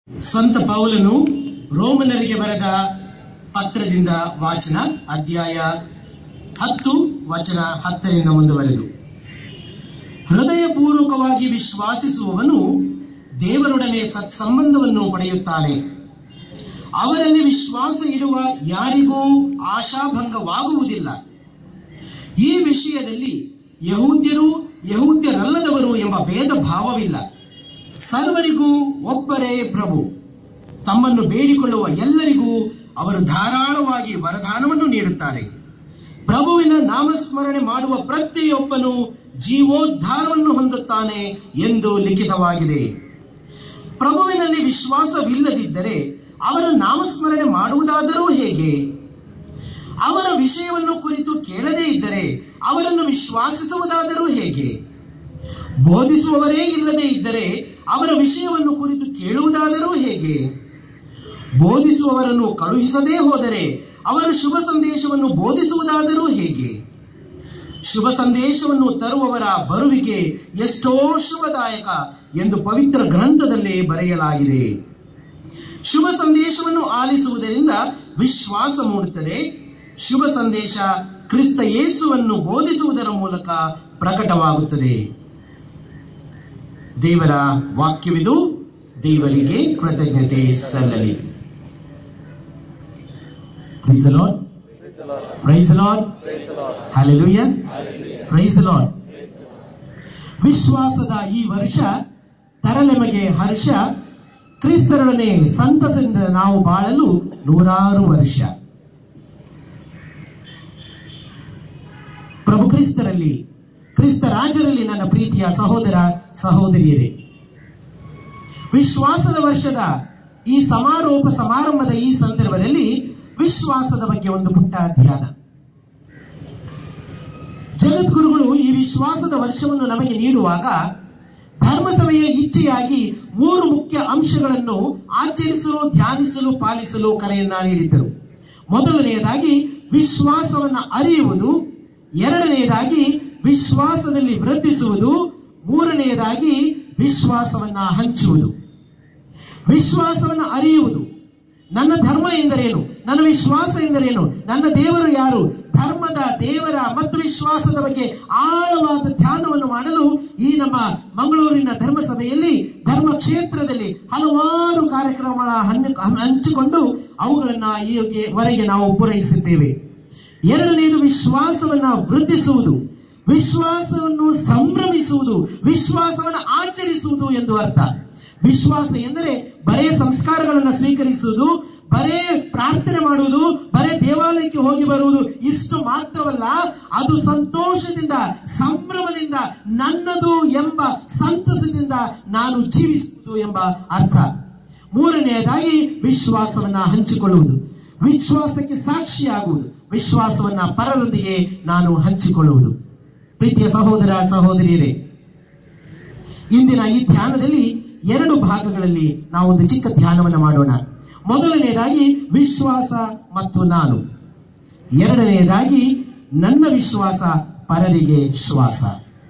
ಸಂತ ಪೌಲನು ರೋಮನರಿಗೆ ಬರೆದ ಪತ್ರದಿಂದ ವಾಚನ ಅಧ್ಯಾಯ ಹತ್ತು ವಚನ ಹತ್ತರಿಂದ ಮುಂದುವರೆದು ಹೃದಯಪೂರ್ವಕವಾಗಿ ವಿಶ್ವಾಸಿಸುವವನು ದೇವರೊಡನೆ ಸತ್ಸಂಬಂಧವನ್ನು ಪಡೆಯುತ್ತಾನೆ ಅವರಲ್ಲಿ ವಿಶ್ವಾಸ ಇಡುವ ಯಾರಿಗೂ ಆಶಾಭಂಗವಾಗುವುದಿಲ್ಲ ಈ ವಿಷಯದಲ್ಲಿ ಯಹೂದ್ಯರು ಯಹೂದ್ಯರಲ್ಲದವರು ಎಂಬ ಭೇದ ಭಾವವಿಲ್ಲ ಸರ್ವರಿಗೂ ಒಬ್ಬರೇ ಪ್ರಭು ತಮ್ಮನ್ನು ಬೇಡಿಕೊಳ್ಳುವ ಎಲ್ಲರಿಗೂ ಅವರು ಧಾರಾಳವಾಗಿ ವರದಾನವನ್ನು ನೀಡುತ್ತಾರೆ ಪ್ರಭುವಿನ ನಾಮಸ್ಮರಣೆ ಮಾಡುವ ಪ್ರತಿಯೊಬ್ಬನು ಜೀವೋದ್ಧಾರವನ್ನು ಹೊಂದುತ್ತಾನೆ ಎಂದು ಲಿಖಿತವಾಗಿದೆ ಪ್ರಭುವಿನಲ್ಲಿ ವಿಶ್ವಾಸವಿಲ್ಲದಿದ್ದರೆ ಅವರ ನಾಮಸ್ಮರಣೆ ಮಾಡುವುದಾದರೂ ಹೇಗೆ ಅವರ ವಿಷಯವನ್ನು ಕುರಿತು ಕೇಳದೇ ಇದ್ದರೆ ಅವರನ್ನು ವಿಶ್ವಾಸಿಸುವುದಾದರೂ ಹೇಗೆ ಬೋಧಿಸುವವರೇ ಇಲ್ಲದೆ ಇದ್ದರೆ ಅವರ ವಿಷಯವನ್ನು ಕುರಿತು ಕೇಳುವುದಾದರೂ ಹೇಗೆ ಬೋಧಿಸುವವರನ್ನು ಕಳುಹಿಸದೇ ಹೋದರೆ ಅವರ ಶುಭ ಸಂದೇಶವನ್ನು ಬೋಧಿಸುವುದಾದರೂ ಹೇಗೆ ಶುಭ ಸಂದೇಶವನ್ನು ತರುವವರ ಬರುವಿಕೆ ಎಷ್ಟೋ ಶುಭದಾಯಕ ಎಂದು ಪವಿತ್ರ ಗ್ರಂಥದಲ್ಲಿ ಬರೆಯಲಾಗಿದೆ ಶುಭ ಸಂದೇಶವನ್ನು ಆಲಿಸುವುದರಿಂದ ವಿಶ್ವಾಸ ಮೂಡುತ್ತದೆ ಶುಭ ಸಂದೇಶ ಕ್ರಿಸ್ತ ಯೇಸುವನ್ನು ಬೋಧಿಸುವುದರ ಮೂಲಕ ಪ್ರಕಟವಾಗುತ್ತದೆ ದೇವರ ವಾಕ್ಯವಿದು ದೇವರಿಗೆ ಕೃತಜ್ಞತೆ ಸಲ್ಲಲಿ Praise the Lord. Praise the Lord. Hallelujah. Praise the Lord. ವಿಶ್ವಾಸದ ಈ ವರ್ಷ ತರಲೆಮಗೆ ಹರ್ಷ ಕ್ರಿಸ್ತರೊಡನೆ ಸಂತಸದಿಂದ ನಾವು ಬಾಳಲು ನೂರಾರು ವರ್ಷ ಪ್ರಭು ಕ್ರಿಸ್ತರಲ್ಲಿ ಕ್ರಿಸ್ತ ರಾಜರಲ್ಲಿ ನನ್ನ ಪ್ರೀತಿಯ ಸಹೋದರ ಸಹೋದರಿಯರೇ ವಿಶ್ವಾಸದ ವರ್ಷದ ಈ ಸಮಾರೋಪ ಸಮಾರಂಭದ ಈ ಸಂದರ್ಭದಲ್ಲಿ ವಿಶ್ವಾಸದ ಬಗ್ಗೆ ಒಂದು ಪುಟ್ಟ ಧ್ಯಾನ ಜಗದ್ಗುರುಗಳು ಈ ವಿಶ್ವಾಸದ ವರ್ಷವನ್ನು ನಮಗೆ ನೀಡುವಾಗ ಧರ್ಮಸಭೆಯ ಇಚ್ಛೆಯಾಗಿ ಮೂರು ಮುಖ್ಯ ಅಂಶಗಳನ್ನು ಆಚರಿಸಲು ಧ್ಯಾನಿಸಲು ಪಾಲಿಸಲು ಕರೆಯನ್ನ ನೀಡಿದ್ದರು ಮೊದಲನೆಯದಾಗಿ ವಿಶ್ವಾಸವನ್ನ ಅರಿಯುವುದು ಎರಡನೆಯದಾಗಿ ವಿಶ್ವಾಸದಲ್ಲಿ ವೃದ್ಧಿಸುವುದು ಮೂರನೆಯದಾಗಿ ವಿಶ್ವಾಸವನ್ನ ಹಂಚುವುದು ವಿಶ್ವಾಸವನ್ನ ಅರಿಯುವುದು ನನ್ನ ಧರ್ಮ ಎಂದರೇನು ನನ್ನ ವಿಶ್ವಾಸ ಎಂದರೇನು ನನ್ನ ದೇವರು ಯಾರು ಧರ್ಮದ ದೇವರ ಮತ್ತು ವಿಶ್ವಾಸದ ಬಗ್ಗೆ ಆಳವಾದ ಧ್ಯಾನವನ್ನು ಮಾಡಲು ಈ ನಮ್ಮ ಮಂಗಳೂರಿನ ಧರ್ಮಸಭೆಯಲ್ಲಿ ಧರ್ಮ ಕ್ಷೇತ್ರದಲ್ಲಿ ಹಲವಾರು ಕಾರ್ಯಕ್ರಮಗಳ ಹನ್ನು- ಹಂಚಿಕೊಂಡು ಅವುಗಳನ್ನ ಈವರೆಗೆ ನಾವು ಪೂರೈಸಿದ್ದೇವೆ ಎರಡನೆಯದು ವಿಶ್ವಾಸವನ್ನ ವೃದ್ಧಿಸುವುದು ವಿಶ್ವಾಸವನ್ನು ಸಂಭ್ರಮಿಸುವುದು ವಿಶ್ವಾಸವನ್ನು ಆಚರಿಸುವುದು ಎಂದು ಅರ್ಥ ವಿಶ್ವಾಸ ಎಂದರೆ ಬರೇ ಸಂಸ್ಕಾರಗಳನ್ನು ಸ್ವೀಕರಿಸುವುದು ಬರೇ ಪ್ರಾರ್ಥನೆ ಮಾಡುವುದು ಬರೇ ದೇವಾಲಯಕ್ಕೆ ಹೋಗಿ ಬರುವುದು ಇಷ್ಟು ಮಾತ್ರವಲ್ಲ ಅದು ಸಂತೋಷದಿಂದ ಸಂಭ್ರಮದಿಂದ ನನ್ನದು ಎಂಬ ಸಂತಸದಿಂದ ನಾನು ಜೀವಿಸುವುದು ಎಂಬ ಅರ್ಥ ಮೂರನೆಯದಾಗಿ ವಿಶ್ವಾಸವನ್ನ ಹಂಚಿಕೊಳ್ಳುವುದು ವಿಶ್ವಾಸಕ್ಕೆ ಸಾಕ್ಷಿಯಾಗುವುದು ವಿಶ್ವಾಸವನ್ನ ಪರರೊಂದಿಗೆ ನಾನು ಹಂಚಿಕೊಳ್ಳುವುದು ಪ್ರೀತಿಯ ಸಹೋದರ ಸಹೋದರಿಯರೇ ಇಂದಿನ ಈ ಧ್ಯಾನದಲ್ಲಿ ಎರಡು ಭಾಗಗಳಲ್ಲಿ ನಾವು ಒಂದು ಚಿಕ್ಕ ಧ್ಯಾನವನ್ನು ಮಾಡೋಣ ಮೊದಲನೆಯದಾಗಿ ವಿಶ್ವಾಸ ಮತ್ತು ನಾನು ಎರಡನೆಯದಾಗಿ ನನ್ನ ವಿಶ್ವಾಸ ಪರರಿಗೆ ಶ್ವಾಸ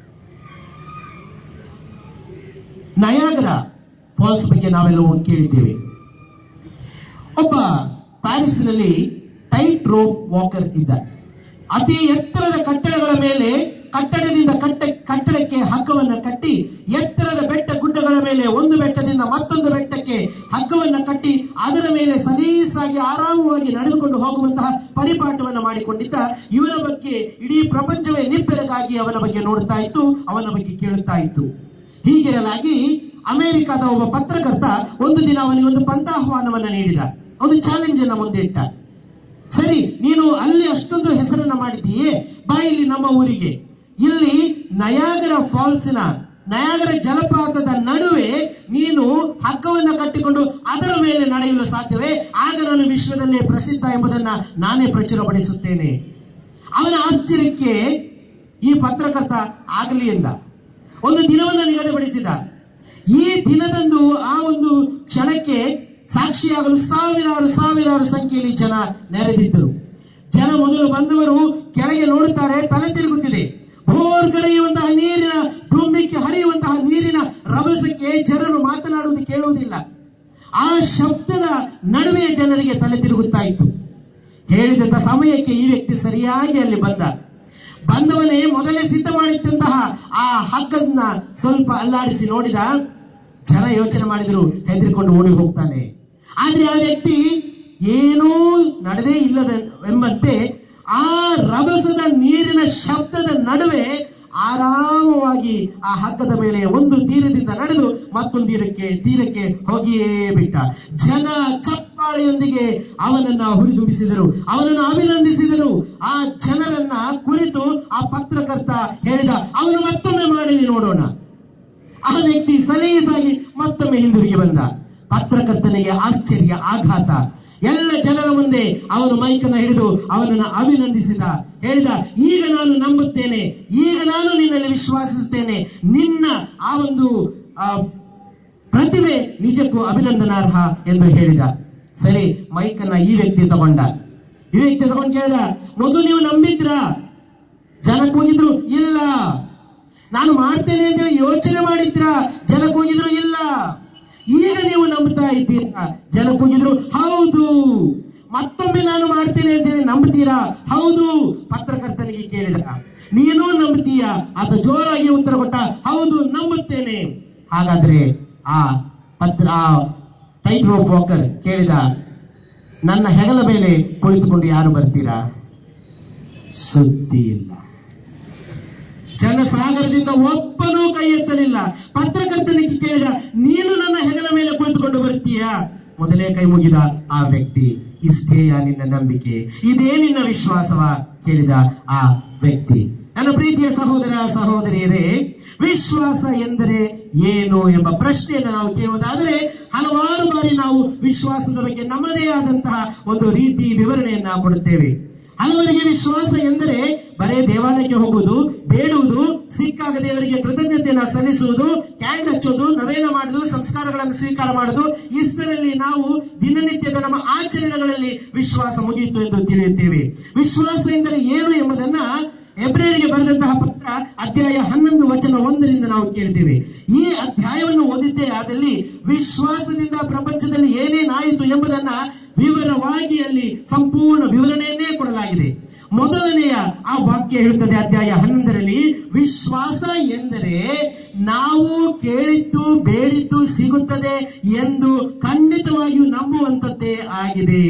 ನಯಾಗರ ಫಾಲ್ಸ್ ಬಗ್ಗೆ ನಾವೆಲ್ಲವೂ ಕೇಳಿದ್ದೇವೆ ಒಬ್ಬ ಪ್ಯಾರಿಸ್ನಲ್ಲಿ ಟೈಟ್ ರೋಪ್ ವಾಕರ್ ಇದ್ದ ಅತಿ ಎತ್ತರದ ಕಟ್ಟಡಗಳ ಮೇಲೆ ಕಟ್ಟಡದಿಂದ ಕಟ್ಟ ಕಟ್ಟಡಕ್ಕೆ ಹಗ್ಗವನ್ನ ಕಟ್ಟಿ ಎತ್ತರದ ಬೆಟ್ಟ ಗುಡ್ಡಗಳ ಮೇಲೆ ಒಂದು ಬೆಟ್ಟದಿಂದ ಮತ್ತೊಂದು ಬೆಟ್ಟಕ್ಕೆ ಹಗ್ಗವನ್ನ ಕಟ್ಟಿ ಅದರ ಮೇಲೆ ಸಲೀಸಾಗಿ ಆರಾಮವಾಗಿ ನಡೆದುಕೊಂಡು ಹೋಗುವಂತಹ ಪರಿಪಾಠವನ್ನು ಮಾಡಿಕೊಂಡಿದ್ದ ಇವನ ಬಗ್ಗೆ ಇಡೀ ಪ್ರಪಂಚವೇ ನಿಬ್ಬೆರಗಾಗಿ ಅವನ ಬಗ್ಗೆ ನೋಡ್ತಾ ಇತ್ತು ಅವನ ಬಗ್ಗೆ ಕೇಳುತ್ತಾ ಇತ್ತು ಹೀಗಿರಲಾಗಿ ಅಮೆರಿಕದ ಒಬ್ಬ ಪತ್ರಕರ್ತ ಒಂದು ದಿನ ಅವನಿಗೆ ಒಂದು ಪಂಥಾಹ್ವಾನವನ್ನ ನೀಡಿದ ಒಂದು ಚಾಲೆಂಜ್ ಅನ್ನ ಮುಂದೆ ಇಟ್ಟ ಸರಿ ನೀನು ಅಲ್ಲಿ ಅಷ್ಟೊಂದು ಹೆಸರನ್ನ ಮಾಡಿದ್ದೀಯೇ ಬಾ ಇಲ್ಲಿ ನಮ್ಮ ಊರಿಗೆ ಇಲ್ಲಿ ನಯಾಗರ ಫಾಲ್ಸಿನ ನಯಾಗರ ಜಲಪಾತದ ನಡುವೆ ನೀನು ಹಗ್ಗವನ್ನ ಕಟ್ಟಿಕೊಂಡು ಅದರ ಮೇಲೆ ನಡೆಯಲು ಸಾಧ್ಯವೇ ಆಗ ನಾನು ವಿಶ್ವದಲ್ಲೇ ಪ್ರಸಿದ್ಧ ಎಂಬುದನ್ನ ನಾನೇ ಪ್ರಚುರಪಡಿಸುತ್ತೇನೆ ಅವನ ಆಶ್ಚರ್ಯಕ್ಕೆ ಈ ಪತ್ರಕರ್ತ ಆಗಲಿ ಎಂದ ಒಂದು ದಿನವನ್ನು ನಿಗದಿಪಡಿಸಿದ ಈ ದಿನದಂದು ಆ ಒಂದು ಕ್ಷಣಕ್ಕೆ ಸಾಕ್ಷಿಯಾಗಲು ಸಾವಿರಾರು ಸಾವಿರಾರು ಸಂಖ್ಯೆಯಲ್ಲಿ ಜನ ನೆರೆದಿದ್ದರು ಜನ ಮೊದಲು ಬಂದವರು ಕೆಳಗೆ ನೋಡುತ್ತಾರೆ ತಲೆ ತಿರುಗುತ್ತಿದೆ ಭೋರ್ಗರೆಯುವಂತಹ ನೀರಿನ ಧುಮ್ಮಿಕ್ಕೆ ಹರಿಯುವಂತಹ ನೀರಿನ ರಭಸಕ್ಕೆ ಜನರು ಮಾತನಾಡುವುದು ಕೇಳುವುದಿಲ್ಲ ಆ ಶಬ್ದದ ನಡುವೆ ಜನರಿಗೆ ತಲೆ ತಿರುಗುತ್ತಾ ಇತ್ತು ಹೇಳಿದಂತ ಸಮಯಕ್ಕೆ ಈ ವ್ಯಕ್ತಿ ಸರಿಯಾಗಿ ಅಲ್ಲಿ ಬಂದ ಬಂದವನೇ ಮೊದಲೇ ಸಿದ್ಧ ಮಾಡಿದ್ದಂತಹ ಆ ಹಗ್ಗನ್ನ ಸ್ವಲ್ಪ ಅಲ್ಲಾಡಿಸಿ ನೋಡಿದ ಜನ ಯೋಚನೆ ಮಾಡಿದ್ರು ಹೆದರಿಕೊಂಡು ಓಡಿ ಹೋಗ್ತಾನೆ ಆದ್ರೆ ಆ ವ್ಯಕ್ತಿ ಏನೂ ನಡೆದೇ ಇಲ್ಲದ ಎಂಬಂತೆ ಆ ರಭಸದ ನೀರಿನ ಶಬ್ದದ ನಡುವೆ ಆರಾಮವಾಗಿ ಆ ಹಗ್ಗದ ಮೇಲೆ ಒಂದು ತೀರದಿಂದ ನಡೆದು ಮತ್ತೊಂದು ತೀರಕ್ಕೆ ತೀರಕ್ಕೆ ಹೋಗಿಯೇ ಬಿಟ್ಟ ಜನ ಚಪ್ಪಾಳೆಯೊಂದಿಗೆ ಅವನನ್ನ ಹುರಿದುಂಬಿಸಿದರು ಅವನನ್ನು ಅಭಿನಂದಿಸಿದರು ಆ ಜನರನ್ನ ಕುರಿತು ಆ ಪತ್ರಕರ್ತ ಹೇಳಿದ ಅವನು ಮತ್ತೊಮ್ಮೆ ಮಾಡಲಿ ನೋಡೋಣ ಆ ವ್ಯಕ್ತಿ ಸಲೀಸಾಗಿ ಮತ್ತೊಮ್ಮೆ ಹಿಂದಿರುಗಿ ಬಂದ ಪತ್ರಕರ್ತನಿಗೆ ಆಶ್ಚರ್ಯ ಆಘಾತ ಎಲ್ಲ ಜನರ ಮುಂದೆ ಅವನು ಮೈಕನ್ನ ಹಿಡಿದು ಅವನನ್ನು ಅಭಿನಂದಿಸಿದ ಹೇಳಿದ ಈಗ ನಾನು ನಂಬುತ್ತೇನೆ ಈಗ ನಾನು ನಿನ್ನಲ್ಲಿ ವಿಶ್ವಾಸಿಸುತ್ತೇನೆ ನಿನ್ನ ಆ ಒಂದು ಆ, ಪ್ರತಿಭೆ ನಿಜಕ್ಕೂ ಅಭಿನಂದನಾರ್ಹ ಎಂದು ಹೇಳಿದ ಸರಿ ಮೈಕನ್ನ ಈ ವ್ಯಕ್ತಿ ತಗೊಂಡ ಈ ವ್ಯಕ್ತಿ ತಗೊಂಡು ಕೇಳಿದ ಮೊದಲು ನೀವು ನಂಬಿದ್ರ ಜನಕ್ಕೆ ಹೋಗಿದ್ರು ಇಲ್ಲ ನಾನು ಮಾಡ್ತೇನೆ ಅಂತ ಹೇಳಿ ಯೋಚನೆ ಮಾಡಿದ್ರ ಜನಕ್ಕೆ ಹೋಗಿದ್ರು ಇಲ್ಲ ಈಗ ನೀವು ನಂಬ್ತಾ ಇದ್ದೀರಾ ಜನಕ್ಕೆ ಹೋಗಿದ್ರು ಹೌದು ಮತ್ತೊಮ್ಮೆ ನಾನು ಮಾಡ್ತೇನೆ ಅಂತ ಹೇಳಿ ನಂಬ್ತೀರಾ ಹೌದು ಪತ್ರಕರ್ತನಿಗೆ ಕೇಳಿದ ನೀನು ನಂಬ್ತೀಯ ಆತ ಜೋರಾಗಿ ಉತ್ತರ ಕೊಟ್ಟ ಹೌದು ನಂಬುತ್ತೇನೆ ಹಾಗಾದ್ರೆ ಆ ಪತ್ರ ಆ ಟೈಟ್ ರೋಪ್ ವಾಕರ್ ಕೇಳಿದ ನನ್ನ ಹೆಗಲ ಮೇಲೆ ಕುಳಿತುಕೊಂಡು ಯಾರು ಬರ್ತೀರಾ ಸುದ್ದಿ ಇಲ್ಲ ಜನಸಾಗರದಿಂದ ಒಬ್ಬನೂ ಕೈ ಎತ್ತಲಿಲ್ಲ ಪತ್ರಕರ್ತನಿಗೆ ಕೇಳಿದ ನೀನು ನನ್ನ ಹೆಗಲ ಮೇಲೆ ಕುಳಿತುಕೊಂಡು ಬರ್ತೀಯಾ ಮೊದಲೇ ಕೈ ಮುಗಿದ ಆ ವ್ಯಕ್ತಿ ಇಷ್ಟೇಯ ನಿನ್ನ ನಂಬಿಕೆ ಇದೇ ನಿನ್ನ ವಿಶ್ವಾಸವ ಕೇಳಿದ ಆ ವ್ಯಕ್ತಿ ನನ್ನ ಪ್ರೀತಿಯ ಸಹೋದರ ಸಹೋದರಿಯರೇ ವಿಶ್ವಾಸ ಎಂದರೆ ಏನು ಎಂಬ ಪ್ರಶ್ನೆಯನ್ನು ನಾವು ಕೇಳುವುದಾದರೆ ಹಲವಾರು ಬಾರಿ ನಾವು ವಿಶ್ವಾಸದ ಬಗ್ಗೆ ನಮ್ಮದೇ ಆದಂತಹ ಒಂದು ರೀತಿ ವಿವರಣೆಯನ್ನ ಕೊಡುತ್ತೇವೆ ಹಲವರಿಗೆ ವಿಶ್ವಾಸ ಎಂದರೆ ಬರೇ ದೇವಾಲಯಕ್ಕೆ ಹೋಗುವುದು ಬೇಡುವುದು ಸಿಕ್ಕಾಗ ದೇವರಿಗೆ ಕೃತಜ್ಞತೆಯನ್ನ ಸಲ್ಲಿಸುವುದು ಕ್ಯಾಂಡ್ ಹಚ್ಚೋದು ನವೇನ ಮಾಡುವುದು ಸಂಸ್ಕಾರಗಳನ್ನು ಸ್ವೀಕಾರ ಮಾಡುವುದು ಇಷ್ಟರಲ್ಲಿ ನಾವು ದಿನನಿತ್ಯದ ನಮ್ಮ ಆಚರಣೆಗಳಲ್ಲಿ ವಿಶ್ವಾಸ ಮುಗಿಯಿತು ಎಂದು ತಿಳಿಯುತ್ತೇವೆ ವಿಶ್ವಾಸ ಎಂದರೆ ಏನು ಎಂಬುದನ್ನ ಎಬ್ರಿಯರಿಗೆ ಬರೆದಂತಹ ಪತ್ರ ಅಧ್ಯಾಯ ಹನ್ನೊಂದು ವಚನ ಒಂದರಿಂದ ನಾವು ಕೇಳಿದ್ದೇವೆ ಈ ಅಧ್ಯಾಯವನ್ನು ಓದಿದ್ದೇ ಆದಲ್ಲಿ ವಿಶ್ವಾಸದಿಂದ ಪ್ರಪಂಚದಲ್ಲಿ ಏನೇನಾಯಿತು ಎಂಬುದನ್ನ ವಿವರವಾಗಿ ಅಲ್ಲಿ ಸಂಪೂರ್ಣ ವಿವರಣೆಯನ್ನೇ ಕೊಡಲಾಗಿದೆ ಮೊದಲನೆಯ ಆ ವಾಕ್ಯ ಹೇಳುತ್ತದೆ ಅಧ್ಯಾಯ ಹನ್ನೊಂದರಲ್ಲಿ ವಿಶ್ವಾಸ ಎಂದರೆ ನಾವು ಕೇಳಿದ್ದು ಬೇಡಿದ್ದು ಸಿಗುತ್ತದೆ ಎಂದು ಖಂಡಿತವಾಗಿಯೂ ನಂಬುವಂತದ್ದೇ ಆಗಿದೆ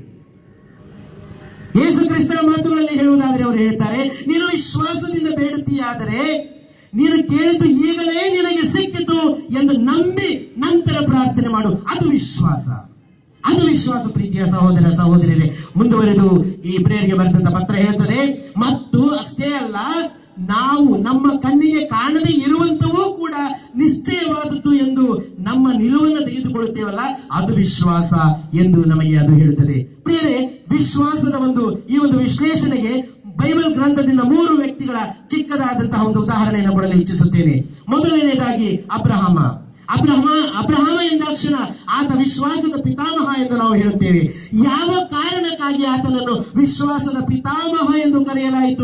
ಯೇಸು ಕ್ರಿಸ್ತರ ಮಾತುಗಳಲ್ಲಿ ಹೇಳುವುದಾದರೆ ಅವರು ಹೇಳ್ತಾರೆ ನೀನು ವಿಶ್ವಾಸದಿಂದ ಬೇಡುತ್ತೀಯಾದರೆ ನೀನು ಕೇಳಿದ್ದು ಈಗಲೇ ನಿನಗೆ ಸಿಕ್ಕಿತು ಎಂದು ನಂಬಿ ನಂತರ ಪ್ರಾರ್ಥನೆ ಮಾಡು ಅದು ವಿಶ್ವಾಸ ಅದು ವಿಶ್ವಾಸ ಪ್ರೀತಿಯ ಸಹೋದರ ಸಹೋದರಿಯರೇ ಮುಂದುವರೆದು ಈ ಇಬ್ರಿಯರಿಗೆ ಬರೆದಂತ ಪತ್ರ ಹೇಳ್ತದೆ ಮತ್ತು ಅಷ್ಟೇ ಅಲ್ಲ ನಾವು ನಮ್ಮ ಕಣ್ಣಿಗೆ ಕಾಣದೇ ಇರುವಂತವೂ ಕೂಡ ನಿಶ್ಚಯವಾದದ್ದು ಎಂದು ನಮ್ಮ ನಿಲುವನ್ನು ತೆಗೆದುಕೊಳ್ಳುತ್ತೇವಲ್ಲ ಅದು ವಿಶ್ವಾಸ ಎಂದು ನಮಗೆ ಅದು ಹೇಳುತ್ತದೆ ಪ್ರಿಯರೇ ವಿಶ್ವಾಸದ ಒಂದು ಈ ಒಂದು ವಿಶ್ಲೇಷಣೆಗೆ ಬೈಬಲ್ ಗ್ರಂಥದಿಂದ ಮೂರು ವ್ಯಕ್ತಿಗಳ ಚಿಕ್ಕದಾದಂತಹ ಒಂದು ಉದಾಹರಣೆಯನ್ನು ಕೊಡಲು ಇಚ್ಛಿಸುತ್ತೇನೆ ಮೊದಲನೇದಾಗಿ ಅಬ್ರಹಾಮ ಅಬ್ರಹಮ ಅಬ್ರಹಾಮ ಎಂದಾಕ್ಷಣ ಆತ ವಿಶ್ವಾಸದ ಪಿತಾಮಹ ಎಂದು ನಾವು ಹೇಳುತ್ತೇವೆ ಯಾವ ಕಾರಣಕ್ಕಾಗಿ ಆತನನ್ನು ವಿಶ್ವಾಸದ ಪಿತಾಮಹ ಎಂದು ಕರೆಯಲಾಯಿತು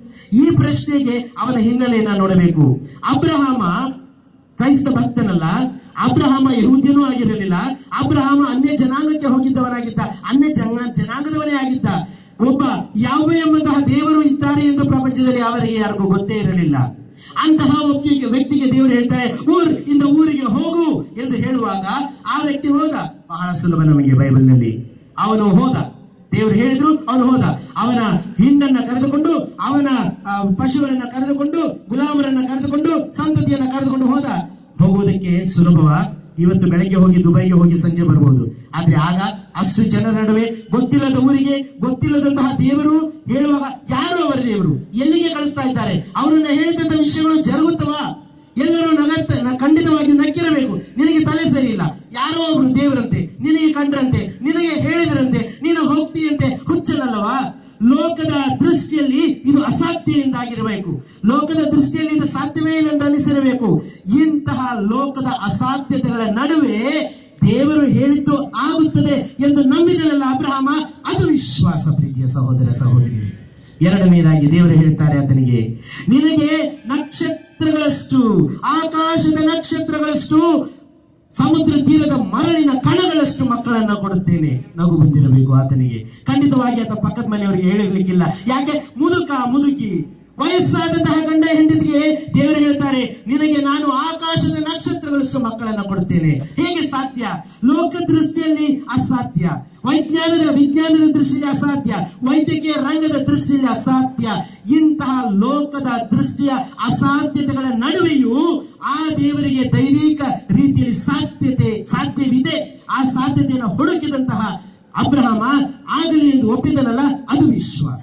ಈ ಪ್ರಶ್ನೆಗೆ ಅವನ ಹಿನ್ನೆಲೆಯನ್ನ ನೋಡಬೇಕು ಅಬ್ರಹಾಮ ಕ್ರೈಸ್ತ ಭಕ್ತನಲ್ಲ ಅಬ್ರಹಾಮ ಯಹೂದ್ಯನೂ ಆಗಿರಲಿಲ್ಲ ಅಬ್ರಹಾಮ ಅನ್ಯ ಜನಾಂಗಕ್ಕೆ ಹೋಗಿದ್ದವನಾಗಿದ್ದ ಅನ್ಯ ಜನ ಜನಾಂಗದವನೇ ಆಗಿದ್ದ ಒಬ್ಬ ಯಾವ ಎಂಬಂತಹ ದೇವರು ಇದ್ದಾರೆ ಎಂದು ಪ್ರಪಂಚದಲ್ಲಿ ಅವರಿಗೆ ಯಾರಿಗೂ ಗೊತ್ತೇ ಇರಲಿಲ್ಲ ಅಂತಹ ವ್ಯಕ್ತಿಗೆ ವ್ಯಕ್ತಿಗೆ ದೇವರು ಹೇಳ್ತಾರೆ ಊರ್ ಇಂದ ಊರಿಗೆ ಹೋಗು ಎಂದು ಹೇಳುವಾಗ ಆ ವ್ಯಕ್ತಿ ಹೋದ ಬಹಳ ಸುಲಭ ನಮಗೆ ಬೈಬಲ್ನಲ್ಲಿ ಅವನು ಹೋದ ದೇವರು ಹೇಳಿದ್ರು ಅವನು ಹೋದ ಅವನ ಹಿಂಡನ್ನ ಕರೆದುಕೊಂಡು ಅವನ ಆ, ಪಶುಗಳನ್ನ ಕರೆದುಕೊಂಡು ಗುಲಾಮರನ್ನ ಕರೆದುಕೊಂಡು ಸಂತತಿಯನ್ನ ಕರೆದುಕೊಂಡು ಹೋದ ಹೋಗುವುದಕ್ಕೆ ಸುಲಭವ ಇವತ್ತು ಬೆಳಗ್ಗೆ ಹೋಗಿ ದುಬೈಗೆ ಹೋಗಿ ಸಂಜೆ ಬರಬಹುದು ಆದ್ರೆ ಆಗ ಅಷ್ಟು ಜನರ ನಡುವೆ ಗೊತ್ತಿಲ್ಲದ ಊರಿಗೆ ಗೊತ್ತಿಲ್ಲದಂತಹ ದೇವರು ಹೇಳುವಾಗ ಯಾರು ಅವರ ದೇವರು ಎಲ್ಲಿಗೆ ಕಳಿಸ್ತಾ ಇದ್ದಾರೆ ಅವರನ್ನ ಹೇಳಿದಂತ ವಿಷಯಗಳು ಜರುಗುತ್ತವಾ ಎಲ್ಲರೂ ನಗತ್ತ ನ- ಖಂಡಿತವಾಗಿಯೂ ನಕ್ಕಿರಬೇಕು ನಿನಗೆ ತಲೆ ಸರಿ ಇಲ್ಲ ಯಾರೋ ಒಬ್ರು ದೇವರಂತೆ ನಿನಗೆ ಕಂಡ್ರಂತೆ ನಿನಗೆ ಹೇಳಿದ್ರಂತೆ ನೀನು ಹೋಗ್ತೀಯಂತೆ ಹುಚ್ಚನಲ್ಲವಾ ಲೋಕದ ದೃಷ್ಟಿಯಲ್ಲಿ ಇದು ಅಸಾಧ್ಯ ಎಂದಾಗಿರಬೇಕು ಲೋಕದ ದೃಷ್ಟಿಯಲ್ಲಿ ಇದು ಸಾಧ್ಯವೇ ಇಲ್ಲ ಎಂದು ಅನಿಸಿರಬೇಕು ಇಂತಹ ಲೋಕದ ಅಸಾಧ್ಯತೆಗಳ ನಡುವೆ ದೇವರು ಹೇಳಿದ್ದು ಆಗುತ್ತದೆ ಎಂದು ನಂಬಿದನಲ್ಲ ಅಬ್ರಹಾಮ ಅದು ವಿಶ್ವಾಸ ಪ್ರೀತಿಯ ಸಹೋದರ ಸಹೋದರಿ ಎರಡನೇದಾಗಿ ದೇವರು ಹೇಳ್ತಾರೆ ಆತನಿಗೆ ನಿನಗೆ ನಕ್ಷತ್ರಗಳಷ್ಟು ಆಕಾಶದ ನಕ್ಷತ್ರಗಳಷ್ಟು ಸಮುದ್ರ ತೀರದ ಮರಳಿನ ಕಣಗಳಷ್ಟು ಮಕ್ಕಳನ್ನ ಕೊಡುತ್ತೇನೆ ನಗು ಬಂದಿರಬೇಕು ಆತನಿಗೆ ಖಂಡಿತವಾಗಿ ಆತ ಪಕ್ಕದ ಮನೆಯವರಿಗೆ ಹೇಳಿರ್ಲಿಕ್ಕಿಲ್ಲ ಯಾಕೆ ಮುದುಕ ಮುದುಕಿ ವಯಸ್ಸಾದಂತಹ ಗಂಡ ಹೆಂಡತಿಗೆ ದೇವರು ಹೇಳ್ತಾರೆ ನಿನಗೆ ನಾನು ಆಕಾಶದ ನಕ್ಷತ್ರಗಳಷ್ಟು ಮಕ್ಕಳನ್ನ ಕೊಡುತ್ತೇನೆ ಹೇಗೆ ಸಾಧ್ಯ ಲೋಕ ದೃಷ್ಟಿಯಲ್ಲಿ ಅಸಾಧ್ಯ ವೈಜ್ಞಾನದ ವಿಜ್ಞಾನದ ದೃಷ್ಟಿಯಲ್ಲಿ ಅಸಾಧ್ಯ ವೈದ್ಯಕೀಯ ರಂಗದ ದೃಷ್ಟಿಯಲ್ಲಿ ಅಸಾಧ್ಯ ಇಂತಹ ಲೋಕದ ದೃಷ್ಟಿಯ ಅಸಾಧ್ಯತೆಗಳ ನಡುವೆಯೂ ಆ ದೇವರಿಗೆ ದೈವಿಕ ರೀತಿಯಲ್ಲಿ ಸಾಧ್ಯತೆ ಸಾಧ್ಯವಿದೆ ಆ ಸಾಧ್ಯತೆಯನ್ನು ಹುಡುಕಿದಂತಹ ಅಬ್ರಹಮ ಆಗಲಿ ಎಂದು ಒಪ್ಪಿದನಲ್ಲ ಅದು ವಿಶ್ವಾಸ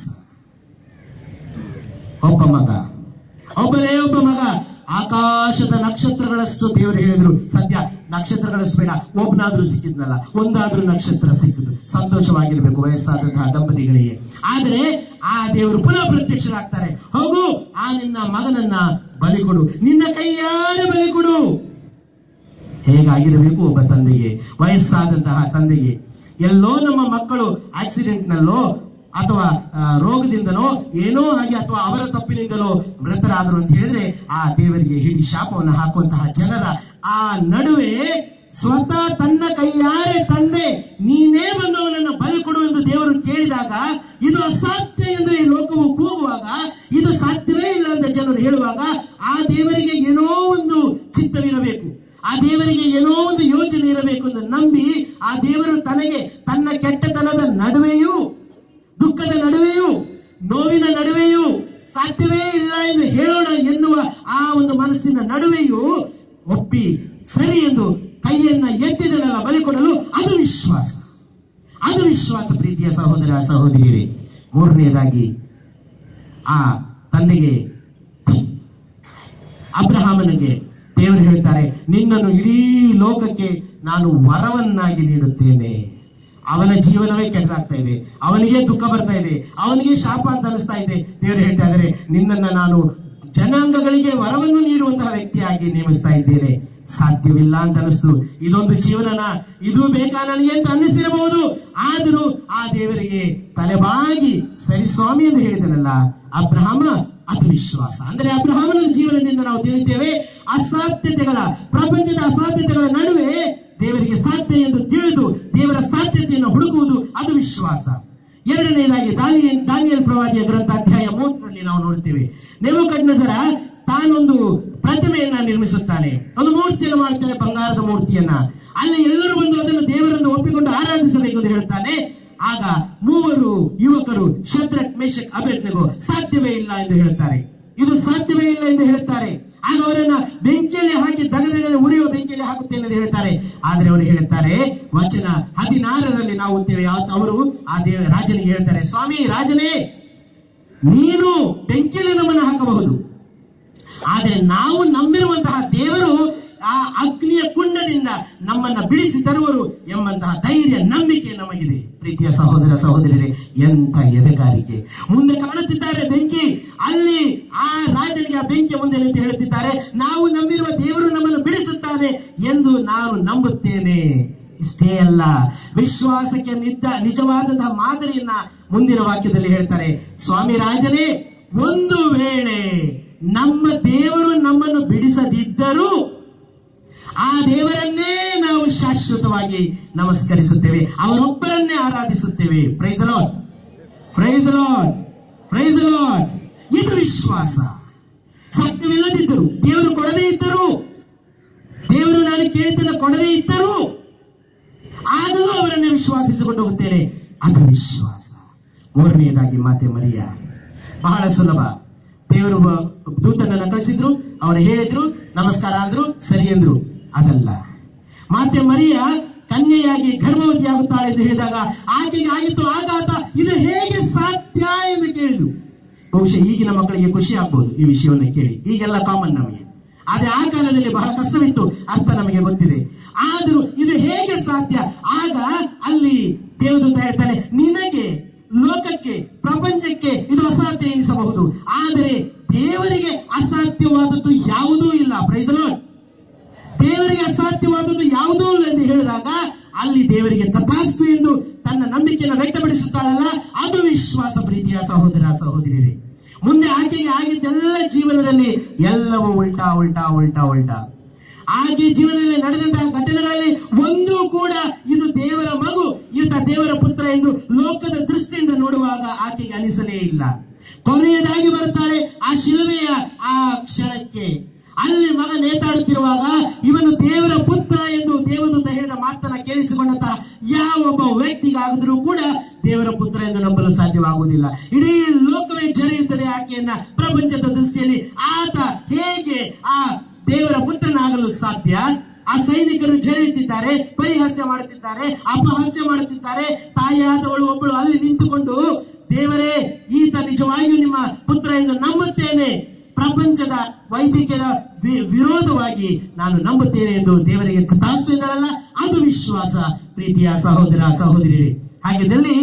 ಒಬ್ಬ ಮಗ ಒಬ್ಬನೇ ಒಬ್ಬ ಮಗ ಆಕಾಶದ ನಕ್ಷತ್ರಗಳಷ್ಟು ದೇವರು ಹೇಳಿದ್ರು ಸದ್ಯ ನಕ್ಷತ್ರಗಳಷ್ಟು ಬೇಡ ಒಬ್ಬನಾದ್ರೂ ಸಿಕ್ಕಿದ್ನಲ್ಲ ಒಂದಾದ್ರೂ ನಕ್ಷತ್ರ ಸಿಕ್ಕಿದ್ದು ಸಂತೋಷವಾಗಿರ್ಬೇಕು ವಯಸ್ಸಾದಂತಹ ದಂಪತಿಗಳಿಗೆ ಆದರೆ ಆ ದೇವರು ಪುನಃ ಪ್ರತ್ಯಕ್ಷರಾಗ್ತಾರೆ ಹೋಗು ಆ ನಿನ್ನ ಮಗನನ್ನ ಬಲಿ ಕೊಡು ನಿನ್ನ ಕೈಯಾರೆ ಬಲಿ ಕೊಡು ಹೇಗಾಗಿರಬೇಕು ಒಬ್ಬ ತಂದೆಗೆ ವಯಸ್ಸಾದಂತಹ ತಂದೆಗೆ ಎಲ್ಲೋ ನಮ್ಮ ಮಕ್ಕಳು ಆಕ್ಸಿಡೆಂಟ್ ನಲ್ಲೋ ಅಥವಾ ಆ, ರೋಗದಿಂದನೋ ಏನೋ ಹಾಗೆ ಅಥವಾ ಅವರ ತಪ್ಪಿನಿಂದಲೋ ಮೃತರಾದರು ಅಂತ ಹೇಳಿದ್ರೆ ಆ ದೇವರಿಗೆ ಹಿಡಿ ಶಾಪವನ್ನು ಹಾಕುವಂತಹ ಜನರ ಆ ನಡುವೆ ಸ್ವತಃ ತನ್ನ ಕೈಯಾರೆ ತಂದೆ ನೀನೇ ಬಂದು ಅವನನ್ನು ಬಲಿ ಕೊಡು ಎಂದು ದೇವರು ಕೇಳಿದಾಗ ಇದು ಅಸಾಧ್ಯ ಎಂದು ಈ ಲೋಕವು ಕೂಗುವಾಗ ಇದು ಸಾಧ್ಯವೇ ಇಲ್ಲ ಅಂತ ಜನರು ಹೇಳುವಾಗ ಆ ದೇವರಿಗೆ ಏನೋ ಒಂದು ಚಿತ್ತವಿರಬೇಕು ಆ ದೇವರಿಗೆ ಏನೋ ಒಂದು ಯೋಚನೆ ಇರಬೇಕು ಎಂದು ನಂಬಿ ಆ ದೇವರು ತನಗೆ ತನ್ನ ಕೆಟ್ಟತನದ ನಡುವೆಯೂ ದುಃಖದ ನಡುವೆಯೂ ನೋವಿನ ನಡುವೆಯೂ ಸಾಧ್ಯವೇ ಇಲ್ಲ ಎಂದು ಹೇಳೋಣ ಎನ್ನುವ ಆ ಒಂದು ಮನಸ್ಸಿನ ನಡುವೆಯೂ ಒಪ್ಪಿ ಸರಿ ಎಂದು ಕೈಯನ್ನ ಎತ್ತಿದನಲ್ಲ ಬಲಿ ಕೊಡಲು ಅದು ವಿಶ್ವಾಸ ಅದು ವಿಶ್ವಾಸ ಪ್ರೀತಿಯ ಸಹೋದರ ಸಹೋದರಿಯರೇ ಮೂರನೆಯದಾಗಿ ಆ ತಂದೆಗೆ ಅಬ್ರಹಾಮನಿಗೆ ದೇವರು ಹೇಳ್ತಾರೆ ನಿನ್ನನ್ನು ಇಡೀ ಲೋಕಕ್ಕೆ ನಾನು ವರವನ್ನಾಗಿ ನೀಡುತ್ತೇನೆ ಅವನ ಜೀವನವೇ ಕೆಟ್ಟದಾಗ್ತಾ ಇದೆ ಅವನಿಗೆ ದುಃಖ ಬರ್ತಾ ಇದೆ ಅವನಿಗೆ ಶಾಪ ಅಂತ ಅನಿಸ್ತಾ ಇದೆ ದೇವರು ಹೇಳ್ತಾ ಇದ್ದಾರೆ ನಿನ್ನನ್ನ ನಾನು ಜನಾಂಗಗಳಿಗೆ ವರವನ್ನು ನೀಡುವಂತಹ ವ್ಯಕ್ತಿಯಾಗಿ ನೇಮಿಸ್ತಾ ಇದ್ದೇನೆ ಸಾಧ್ಯವಿಲ್ಲ ಅಂತ ಅನಿಸ್ತು ಇದೊಂದು ಜೀವನನ ಇದು ಬೇಕಾ ನನಗೆ ಅಂತ ಅನ್ನಿಸಿರಬಹುದು ಆದರೂ ಆ ದೇವರಿಗೆ ತಲೆಬಾಗಿ ಸರಿ ಸ್ವಾಮಿ ಎಂದು ಹೇಳಿದನಲ್ಲ ಅಬ್ರಹಾಮ ಅದು ವಿಶ್ವಾಸ ಅಂದ್ರೆ ಅಬ್ರಹಾಮನ ಜೀವನದಿಂದ ನಾವು ತಿಳಿತೇವೆ ಅಸಾಧ್ಯತೆಗಳ ಪ್ರಪಂಚದ ಅಸಾಧ್ಯತೆಗಳ ನಡುವೆ ದೇವರಿಗೆ ಸಾಧ್ಯ ಎಂದು ತಿಳಿದು ದೇವರ ಸಾಧ್ಯತೆಯನ್ನು ಹುಡುಕುವುದು ಅದು ವಿಶ್ವಾಸ ಎರಡನೆಯದಾಗಿ ದಾನಿಯಲ್ ದಾನಿಯಲ್ ಪ್ರವಾದಿಯ ಗ್ರಂಥ ಅಧ್ಯಾಯ ಮೂರರಲ್ಲಿ ನಾವು ನೋಡ್ತೇವೆ ನೆಬುಕಡ್ನೆಸರ ತಾನೊಂದು ಪ್ರತಿಮೆಯನ್ನ ನಿರ್ಮಿಸುತ್ತಾನೆ ಒಂದು ಮೂರ್ತಿಯನ್ನು ಮಾಡ್ತಾನೆ ಬಂಗಾರದ ಮೂರ್ತಿಯನ್ನ ಅಲ್ಲಿ ಎಲ್ಲರೂ ಬಂದು ಅದನ್ನು ದೇವರನ್ನು ಒಪ್ಪಿಕೊಂಡು ಆರಾಧಿಸಬೇಕು ಎಂದು ಹೇಳ್ತಾನೆ ಆಗ ಮೂವರು ಯುವಕರು ಶದ್ರಕ್ ಮೇಷಕ್ ಅಭ್ಯರ್ಥಿಗೂ ಸಾಧ್ಯವೇ ಇಲ್ಲ ಎಂದು ಹೇಳ್ತಾರೆ ಇದು ಸಾಧ್ಯವೇ ಇಲ್ಲ ಎಂದು ಹೇಳ್ತಾರೆ ಆಗ ಅವರನ್ನ ಬೆಂಕಿಯಲ್ಲಿ ಹಾಕಿ ದಗದಗಳಲ್ಲಿ ಉರಿಯುವ ಬೆಂಕಿಯಲ್ಲಿ ಹಾಕುತ್ತೇನೆ ಎಂದು ಹೇಳ್ತಾರೆ ಆದ್ರೆ ಅವರು ಹೇಳ್ತಾರೆ ವಚನ ಹದಿನಾರರಲ್ಲಿ ನಾವು ಓದ್ತೇವೆ ಯಾವ- ಅವರು ಆ ದೇವ ರಾಜನಿಗೆ ಹೇಳ್ತಾರೆ ಸ್ವಾಮಿ ರಾಜನೇ ನೀನು ಬೆಂಕಿಯಲ್ಲಿ ನಮ್ಮನ್ನು ಹಾಕಬಹುದು ಆದರೆ ನಾವು ನಂಬಿರುವಂತಹ ದೇವರು ಆ ಅಗ್ನಿಯ ಕುಂಡದಿಂದ ನಮ್ಮನ್ನ ಬಿಡಿಸಿ ತರುವರು ಎಂಬಂತಹ ಧೈರ್ಯ ನಂಬಿಕೆ ನಮಗಿದೆ ಪ್ರೀತಿಯ ಸಹೋದರ ಸಹೋದರರೇ ಎಂತ ಎದೆಗಾರಿಕೆ ಮುಂದೆ ಕಾಣುತ್ತಿದ್ದಾರೆ ಬೆಂಕಿ ಅಲ್ಲಿ ಆ ರಾಜನಿಗೆ ಆ ಬೆಂಕಿಯ ಮುಂದೆ ನಿಂತು ಹೇಳುತ್ತಿದ್ದಾರೆ ನಾವು ನಂಬಿರುವ ದೇವರು ನಮ್ಮನ್ನು ಬಿಡಿಸುತ್ತಾನೆ ಎಂದು ನಾನು ನಂಬುತ್ತೇನೆ ಇಷ್ಟೇ ಅಲ್ಲ ವಿಶ್ವಾಸಕ್ಕೆ ನಿಜ ನಿಜವಾದಂತಹ ಮಾದರಿಯನ್ನ ಮುಂದಿನ ವಾಕ್ಯದಲ್ಲಿ ಹೇಳ್ತಾರೆ ಸ್ವಾಮಿ ರಾಜನೇ ಒಂದು ವೇಳೆ ನಮ್ಮ ದೇವರು ನಮ್ಮನ್ನು ಬಿಡಿಸದಿದ್ದರೂ ಆ ದೇವರನ್ನೇ ನಾವು ಶಾಶ್ವತವಾಗಿ ನಮಸ್ಕರಿಸುತ್ತೇವೆ ಅವರೊಬ್ಬರನ್ನೇ ಆರಾಧಿಸುತ್ತೇವೆ praise lord praise lord praise lord ಇದು ವಿಶ್ವಾಸ ಸಾಧ್ಯವಿಲ್ಲದಿದ್ದರು ದೇವರು ಕೊಡದೇ ಇದ್ದರು ದೇವರು ನಾನು ಕೇಳಿದ್ದನ್ನು ಕೊಡದೇ ಇದ್ದರು ಆಗಲೂ ಅವರನ್ನು ವಿಶ್ವಾಸಿಸಿಕೊಂಡು ಹೋಗುತ್ತೇನೆ ಅದು ವಿಶ್ವಾಸ ಮೂರನೆಯದಾಗಿ ಮಾತೆ ಮರಿಯ ಬಹಳ ಸುಲಭ ದೇವರು ಬ- ದೂತನನ್ನ ಕಳಿಸಿದ್ರು ಅವರು ಹೇಳಿದ್ರು ನಮಸ್ಕಾರ ಅಂದ್ರು ಸರಿ ಅಂದ್ರು ಅದಲ್ಲ ಮಾತೆ ಮರಿಯ ಕನ್ಯೆಯಾಗಿ ಗರ್ಭವತಿ ಆಗುತ್ತಾಳೆ ಎಂದು ಹೇಳಿದಾಗ ಆಕೆಗೆ ಆಗಿತ್ತು ಆಘಾತ ಇದು ಹೇಗೆ ಸಾಧ್ಯ ಎಂದು ಕೇಳಿದ್ರು ಬಹುಶಃ ಈಗಿನ ಮಕ್ಕಳಿಗೆ ಖುಷಿ ಆಗ್ಬೋದು ಈ ವಿಷಯವನ್ನು ಕೇಳಿ ಈಗೆಲ್ಲ ಕಾಮನ್ ನಮಗೆ ಆದ್ರೆ ಆ ಕಾಲದಲ್ಲಿ ಬಹಳ ಕಷ್ಟವಿತ್ತು ಅರ್ಥ ನಮಗೆ ಗೊತ್ತಿದೆ ಆದರೂ ಇದು ಹೇಗೆ ಸಾಧ್ಯ ಆಗ ಅಲ್ಲಿ ದೇವದೂತ ಹೇಳ್ತಾನೆ ನಿನಗೆ ಲೋಕಕ್ಕೆ ಪ್ರಪಂಚಕ್ಕೆ ಇದು ಅಸಾಧ್ಯ ಎನಿಸಬಹುದು ಆದರೆ ದೇವರಿಗೆ ಅಸಾಧ್ಯವಾದದ್ದು ಯಾವುದೂ ಇಲ್ಲ ಪ್ರೈಸ್ ಲಾರ್ಡ್ ದೇವರಿಗೆ ಅಸಾಧ್ಯವಾದದ್ದು ಯಾವುದೂ ಇಲ್ಲ ಎಂದು ಹೇಳಿದಾಗ ಅಲ್ಲಿ ದೇವರಿಗೆ ತಥಾಸ್ತು ಎಂದು ತನ್ನ ನಂಬಿಕೆಯನ್ನು ವ್ಯಕ್ತಪಡಿಸುತ್ತಾಳಲ್ಲ ಅದು ವಿಶ್ವಾಸ ಪ್ರೀತಿಯ ಸಹೋದರ ಸಹೋದರಿಯರೇ ಮುಂದೆ ಆಕೆಗೆ ಆಗಿದ್ದೆಲ್ಲ ಜೀವನದಲ್ಲಿ ಎಲ್ಲವೂ ಉಲ್ಟಾ ಉಲ್ಟಾ ಉಲ್ಟಾ ಉಲ್ಟಾ ಆಕೆ ಜೀವನದಲ್ಲಿ ನಡೆದಂತಹ ಘಟನೆಗಳಲ್ಲಿ ಒಂದು ಕೂಡ ಇದು ದೇವರ ಮಗು ಈತ ದೇವರ ಪುತ್ರ ಎಂದು ಲೋಕದ ದೃಷ್ಟಿಯಿಂದ ನೋಡುವಾಗ ಆಕೆಗೆ ಅನಿಸಲೇ ಇಲ್ಲ ಕೊನೆಯದಾಗಿ ಬರುತ್ತಾಳೆ ಆ ಶಿಲುಬೆಯ ಆ ಕ್ಷಣಕ್ಕೆ ಅಲ್ಲಿ ಮಗ ನೇತಾಡುತ್ತಿರುವಾಗ ಇವನು ದೇವರ ಪುತ್ರ ಎಂದು ದೇವದೂತ ಹೇಳಿದ ಮಾತನ್ನ ಕೇಳಿಸಿಕೊಂಡಂತಹ ಯಾವ ಒಬ್ಬ ವ್ಯಕ್ತಿಗಾದರೂ ಕೂಡ ದೇವರ ಪುತ್ರ ಎಂದು ನಂಬಲು ಸಾಧ್ಯವಾಗುವುದಿಲ್ಲ ಇಡೀ ಲೋಕವೇ ಜರೆಯುತ್ತದೆ ಆಕೆಯನ್ನ ಪ್ರಪಂಚದ ದೃಷ್ಟಿಯಲ್ಲಿ ಆತ ಹೇಗೆ ಆ ದೇವರ ಪುತ್ರನಾಗಲು ಸಾಧ್ಯ ಆ ಸೈನಿಕರು ಜರೆಯುತ್ತಿದ್ದಾರೆ ಪರಿಹಾಸ್ಯ ಮಾಡುತ್ತಿದ್ದಾರೆ ಅಪಹಾಸ್ಯ ಮಾಡುತ್ತಿದ್ದಾರೆ ತಾಯಿಯಾದವಳು ಒಬ್ಬಳು ಅಲ್ಲಿ ನಿಂತುಕೊಂಡು ದೇವರೇ ಈತ ನಿಜವಾಗಿಯೂ ನಿಮ್ಮ ಪುತ್ರ ಎಂದು ನಂಬುತ್ತೇನೆ ಪ್ರಪಂಚದ ವೈದ್ಯಕೀಯ ವಿ- ವಿರೋಧವಾಗಿ ನಾನು ನಂಬುತ್ತೇನೆ ಎಂದು ದೇವರಿಗೆ ತಾಸು ಇದ್ದಾಳಲ್ಲ ಅದು ವಿಶ್ವಾಸ ಪ್ರೀತಿಯ ಸಹೋದರ ಸಹೋದರಿ ಹಾಗಿದ್ದಲ್ಲಿ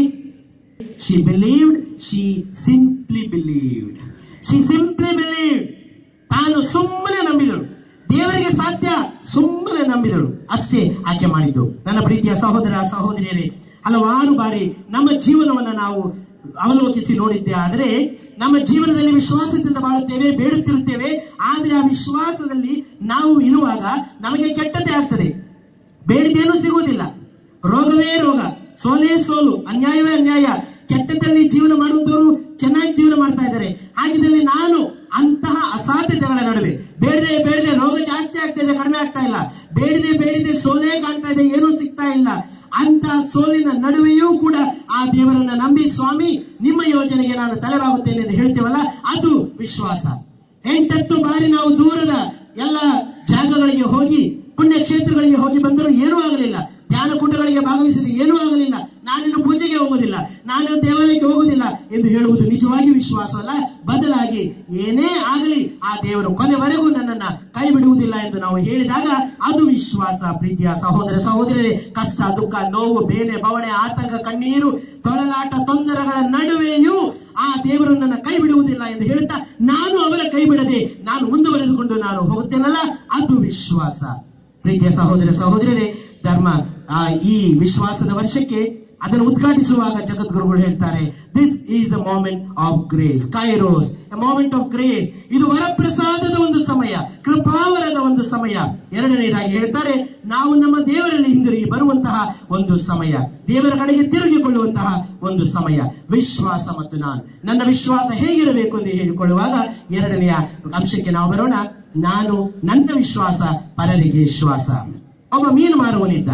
she believed she simply believed she simply believed ತಾನು ಸುಮ್ಮನೆ ನಂಬಿದಳು ದೇವರಿಗೆ ಸಾಧ್ಯ ಸುಮ್ಮನೆ ನಂಬಿದಳು ಅಷ್ಟೇ ಆಕೆ ಮಾಡಿದ್ದು ನನ್ನ ಪ್ರೀತಿಯ ಸಹೋದರ ಸಹೋದರಿಯರೇ ಹಲವಾರು ಬಾರಿ ನಮ್ಮ ಜೀವನವನ್ನ ನಾವು ಅವಲೋಕಿಸಿ ನೋಡಿದ್ದೆ ಆದರೆ ನಮ್ಮ ಜೀವನದಲ್ಲಿ ವಿಶ್ವಾಸದಿಂದ ಬಾಳುತ್ತೇವೆ ಬೇಡುತ್ತಿರುತ್ತೇವೆ ಆದರೆ ಆ ವಿಶ್ವಾಸದಲ್ಲಿ ನಾವು ಇರುವಾಗ ನಮಗೆ ಕೆಟ್ಟದ್ದೇ ಆಗ್ತದೆ ಬೇಡಿದೇನೂ ಸಿಗುವುದಿಲ್ಲ ರೋಗವೇ ರೋಗ ಸೋಲೇ ಸೋಲು ಅನ್ಯಾಯವೇ ಅನ್ಯಾಯ ಕೆಟ್ಟದಲ್ಲಿ ಜೀವನ ಮಾಡುವವರು ಚೆನ್ನಾಗಿ ಜೀವನ ಮಾಡ್ತಾ ಇದ್ದಾರೆ ಹಾಗಿದ್ದಲ್ಲಿ ನಾನು ಅಂತಹ ಅಸಾಧ್ಯತೆಗಳ ನಡುವೆ ಬೇಡದೆ ಬೇಡದೆ ರೋಗ ಜಾಸ್ತಿ ಆಗ್ತಾ ಇದೆ ಕಡಿಮೆ ಆಗ್ತಾ ಇಲ್ಲ ಬೇಡದೆ ಬೇಡದೆ ಸೋಲೇ ಕಾಣ್ತಾ ಇದೆ ಏನೂ ಸಿಗ್ತಾ ಇಲ್ಲ ಅಂತ ಸೋಲಿನ ನಡುವೆಯೂ ಕೂಡ ಆ ದೇವರನ್ನ ನಂಬಿ ಸ್ವಾಮಿ ನಿಮ್ಮ ಯೋಜನೆಗೆ ನಾನು ತಲೆಬಾಗುತ್ತೇನೆ ಎಂದು ಹೇಳ್ತೇವಲ್ಲ ಅದು ವಿಶ್ವಾಸ ಎಂಟತ್ತು ಬಾರಿ ನಾವು ದೂರದ ಎಲ್ಲ ಜಾಗಗಳಿಗೆ ಹೋಗಿ ಪುಣ್ಯ ಕ್ಷೇತ್ರಗಳಿಗೆ ಹೋಗಿ ಬಂದರೂ ಏನೂ ಆಗಲಿಲ್ಲ ಧ್ಯಾನ ಕೂಟಗಳಿಗೆ ಭಾಗವಹಿಸಿದ ಏನೂ ಆಗಲಿಲ್ಲ ನಾನಿನ್ನು ಪೂಜೆಗೆ ಹೋಗುವುದಿಲ್ಲ ನಾನು ದೇವಾಲಯಕ್ಕೆ ಹೋಗುವುದಿಲ್ಲ ಎಂದು ಹೇಳುವುದು ನಿಜವಾಗಿ ವಿಶ್ವಾಸವಲ್ಲ ಬದಲಾಗಿ ಏನೇ ಆಗಲಿ ಆ ದೇವರು ಕೊನೆವರೆಗೂ ನನ್ನನ್ನ ಕೈ ಬಿಡುವುದಿಲ್ಲ ಎಂದು ನಾವು ಹೇಳಿದಾಗ ಅದು ವಿಶ್ವಾಸ ಪ್ರೀತಿಯ ಸಹೋದರ ಸಹೋದರರೇ ಕಷ್ಟ ದುಃಖ ನೋವು ಬೇನೆ ಬವಣೆ ಆತಂಕ ಕಣ್ಣೀರು ತೊಳಲಾಟ ತೊಂದರೆಗಳ ನಡುವೆಯೂ ಆ ದೇವರು ನನ್ನ ಕೈ ಬಿಡುವುದಿಲ್ಲ ಎಂದು ಹೇಳುತ್ತಾ ನಾನು ಅವರ ಕೈ ಬಿಡದೆ ನಾನು ಮುಂದುವರೆದುಕೊಂಡು ನಾನು ಹೋಗುತ್ತೇನಲ್ಲ ಅದು ವಿಶ್ವಾಸ ಪ್ರೀತಿಯ ಸಹೋದರ ಸಹೋದರರೇ ಧರ್ಮ ಆ, ಈ ವಿಶ್ವಾಸದ ವರ್ಷಕ್ಕೆ ಅದನ್ನು ಉದ್ಘಾಟಿಸುವಾಗ ಜಗದ್ಗುರುಗಳು ಹೇಳ್ತಾರೆ this is a moment of grace kairos a moment of grace ಇದು ವರಪ್ರಸಾದದ ಒಂದು ಸಮಯ ಕೃಪಾವರದ ಒಂದು ಸಮಯ ಎರಡನೇದಾಗಿ ಹೇಳ್ತಾರೆ ನಾವು ನಮ್ಮ ದೇವರಲ್ಲಿ ಹಿಂದಿರುಗಿ ಬರುವಂತಹ ಒಂದು ಸಮಯ ದೇವರ ಕಡೆಗೆ ತಿರುಗಿಕೊಳ್ಳುವಂತಹ ಒಂದು ಸಮಯ ವಿಶ್ವಾಸ ಮತ್ತು ನಾನು ನನ್ನ ವಿಶ್ವಾಸ ಹೇಗಿರಬೇಕು ಎಂದು ಹೇಳಿಕೊಳ್ಳುವಾಗ ಎರಡನೆಯ ಅಂಶಕ್ಕೆ ನಾವು ಬರೋಣ ನಾನು ನನ್ನ ವಿಶ್ವಾಸ ಪರರಿಗೆ ವಿಶ್ವಾಸ ಒಬ್ಬ ಮೀನು ಮಾರುವನಿದ್ದ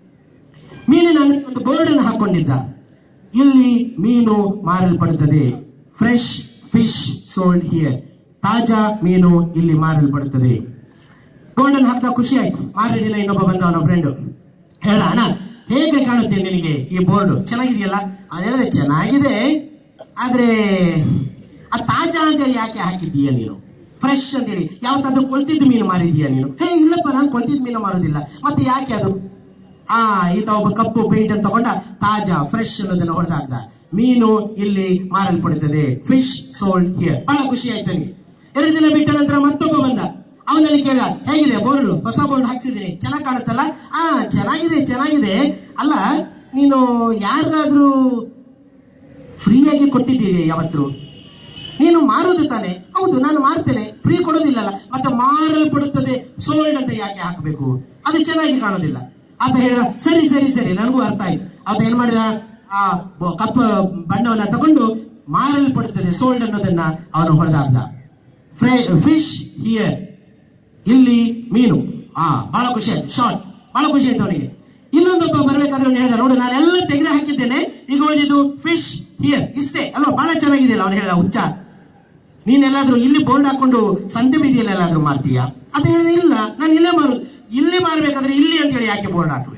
ಮೀನಿನ ಅಂಗಡಿಗೆ ಒಂದು ಬೋರ್ಡ್ ಅನ್ನು ಹಾಕೊಂಡಿದ್ದ ಇಲ್ಲಿ ಮೀನು ಮಾರಲ್ಪಡುತ್ತದೆ ಫ್ರೆಶ್ ಫಿಶ್ ಸೋಲ್ಡ್ ಹಿಯರ್ ತಾಜಾ ಮೀನು ಇಲ್ಲಿ ಮಾರಲ್ಪಡುತ್ತದೆ ಬೋರ್ಡ್ ಅನ್ನು ಹಾಕಿದ ಖುಷಿ ಆಯ್ತು ಮಾರನೇ ದಿನ ಇನ್ನೊಬ್ಬ ಬಂದ ಅವನ ಫ್ರೆಂಡ್ ಹೇಳ ಅಣ್ಣ ಹೇಗೆ ಕಾಣುತ್ತೆ ನಿನಗೆ ಈ ಬೋರ್ಡ್ ಚೆನ್ನಾಗಿದೆಯಲ್ಲ ಅವನು ಹೇಳಿದೆ ಚೆನ್ನಾಗಿದೆ ಆದ್ರೆ ಆ ತಾಜಾ ಅಂತೇಳಿ ಯಾಕೆ ಹಾಕಿದ್ದೀಯ ನೀನು ಫ್ರೆಶ್ ಅಂತೇಳಿ ಯಾವತ್ತಾದ್ರೂ ಕೊಳ್ತಿದ್ದು ಮೀನು ಮಾರಿದೀಯ ನೀನು ಹೇ ಇಲ್ಲಪ್ಪ ನಾನು ಕೊಳ್ತಿದ್ ಮೀನು ಮಾರೋದಿಲ್ಲ ಮತ್ತೆ ಯಾಕೆ ಅದು ಆ ಈತ ಒಬ್ಬ ಕಪ್ಪು ಪೇಂಟ್ ಅಂತ ತಗೊಂಡ ತಾಜಾ ಫ್ರೆಶ್ ಅನ್ನೋದನ್ನ ಹೊಡೆದಾಕ್ದ ಮೀನು ಇಲ್ಲಿ ಮಾರಲ್ಪಡುತ್ತದೆ ಫಿಶ್ ಸೋಲ್ಡ್ ಹಿಯರ್ ಬಹಳ ಖುಷಿ ಆಯ್ತು ನನಗೆ ಎರಡು ದಿನ ಬಿಟ್ಟ ನಂತರ ಮತ್ತೊಬ್ಬ ಬಂದ ಅವನಲ್ಲಿ ಕೇಳ ಹೇಗಿದೆ ಬೋರ್ಡ್ ಹೊಸ ಬೋರ್ಡ್ ಹಾಕ್ಸಿದೀನಿ ಚೆನ್ನಾಗಿ ಕಾಣುತ್ತಲ್ಲ ಆ ಚೆನ್ನಾಗಿದೆ ಚೆನ್ನಾಗಿದೆ ಅಲ್ಲ ನೀನು ಯಾರಿಗಾದ್ರೂ ಫ್ರೀಯಾಗಿ ಕೊಟ್ಟಿದ್ದೀರಿ ಯಾವತ್ತು ನೀನು ಮಾರೋದು ತಾನೆ ಹೌದು ನಾನು ಮಾರ್ತೇನೆ ಫ್ರೀ ಕೊಡೋದಿಲ್ಲಲ್ಲ ಮತ್ತೆ ಮಾರಲ್ಪಡುತ್ತದೆ ಸೋಲ್ಡ್ ಅಂತ ಯಾಕೆ ಹಾಕಬೇಕು ಅದು ಚೆನ್ನಾಗಿ ಕಾಣೋದಿಲ್ಲ ಆತ ಹೇಳಿದ ಸರಿ ಸರಿ ಸರಿ ನನಗೂ ಅರ್ಥ ಆಯ್ತು ಆತ ಏನ್ ಮಾಡಿದ ಆ ಬ- ಕಪ್ಪ ಬಣ್ಣವನ್ನ ತಗೊಂಡು ಮಾರಲ್ಪಡುತ್ತದೆ ಸೋಲ್ಡ್ ಅನ್ನೋದನ್ನ ಅವನು ಹೊಡೆದಾಡ್ದ ಫಿಶ್ ಹಿಯರ್ ಇಲ್ಲಿ ಮೀನು ಆ ಬಹಳ ಖುಷಿ ಆಯ್ತು ಶಾರ್ಟ್ ಬಹಳ ಖುಷಿ ಆಯ್ತು ಅವನಿಗೆ ಇನ್ನೊಂದೊಬ್ಬ ಬರ್ಬೇಕಾದ್ರೆ ಅವ್ನು ಹೇಳ್ದ ನೋಡು ನಾನೆಲ್ಲ ತೆಗೆದು ಹಾಕಿದ್ದೇನೆ ಈಗ ಉಳಿದಿದ್ದು ಫಿಶ್ ಹಿಯರ್ ಇಷ್ಟೇ ಅಲ್ವಾ ಬಹಳ ಚೆನ್ನಾಗಿದೆಯಲ್ಲ ಅವನು ಹೇಳ್ದ ಹುಚ್ಚ ನೀನೆಲ್ಲಾದ್ರೂ ಇಲ್ಲಿ ಬೋರ್ಡ್ ಹಾಕೊಂಡು ಸಂತೆ ಬೀದಿಯಲ್ಲಿ ಎಲ್ಲಾದ್ರೂ ಮಾರ್ತೀಯಾ ಅಂತ ಹೇಳಿದೆ ಇಲ್ಲ ನಾನು ಇಲ್ಲೇ ಮಾರು ಇಲ್ಲಿ ಮಾರ್ಬೇಕಾದ್ರೆ ಇಲ್ಲಿ ಅಂತ ಹೇಳಿ ಯಾಕೆ ಬೋರ್ಡ್ ಹಾಕಬೇಕು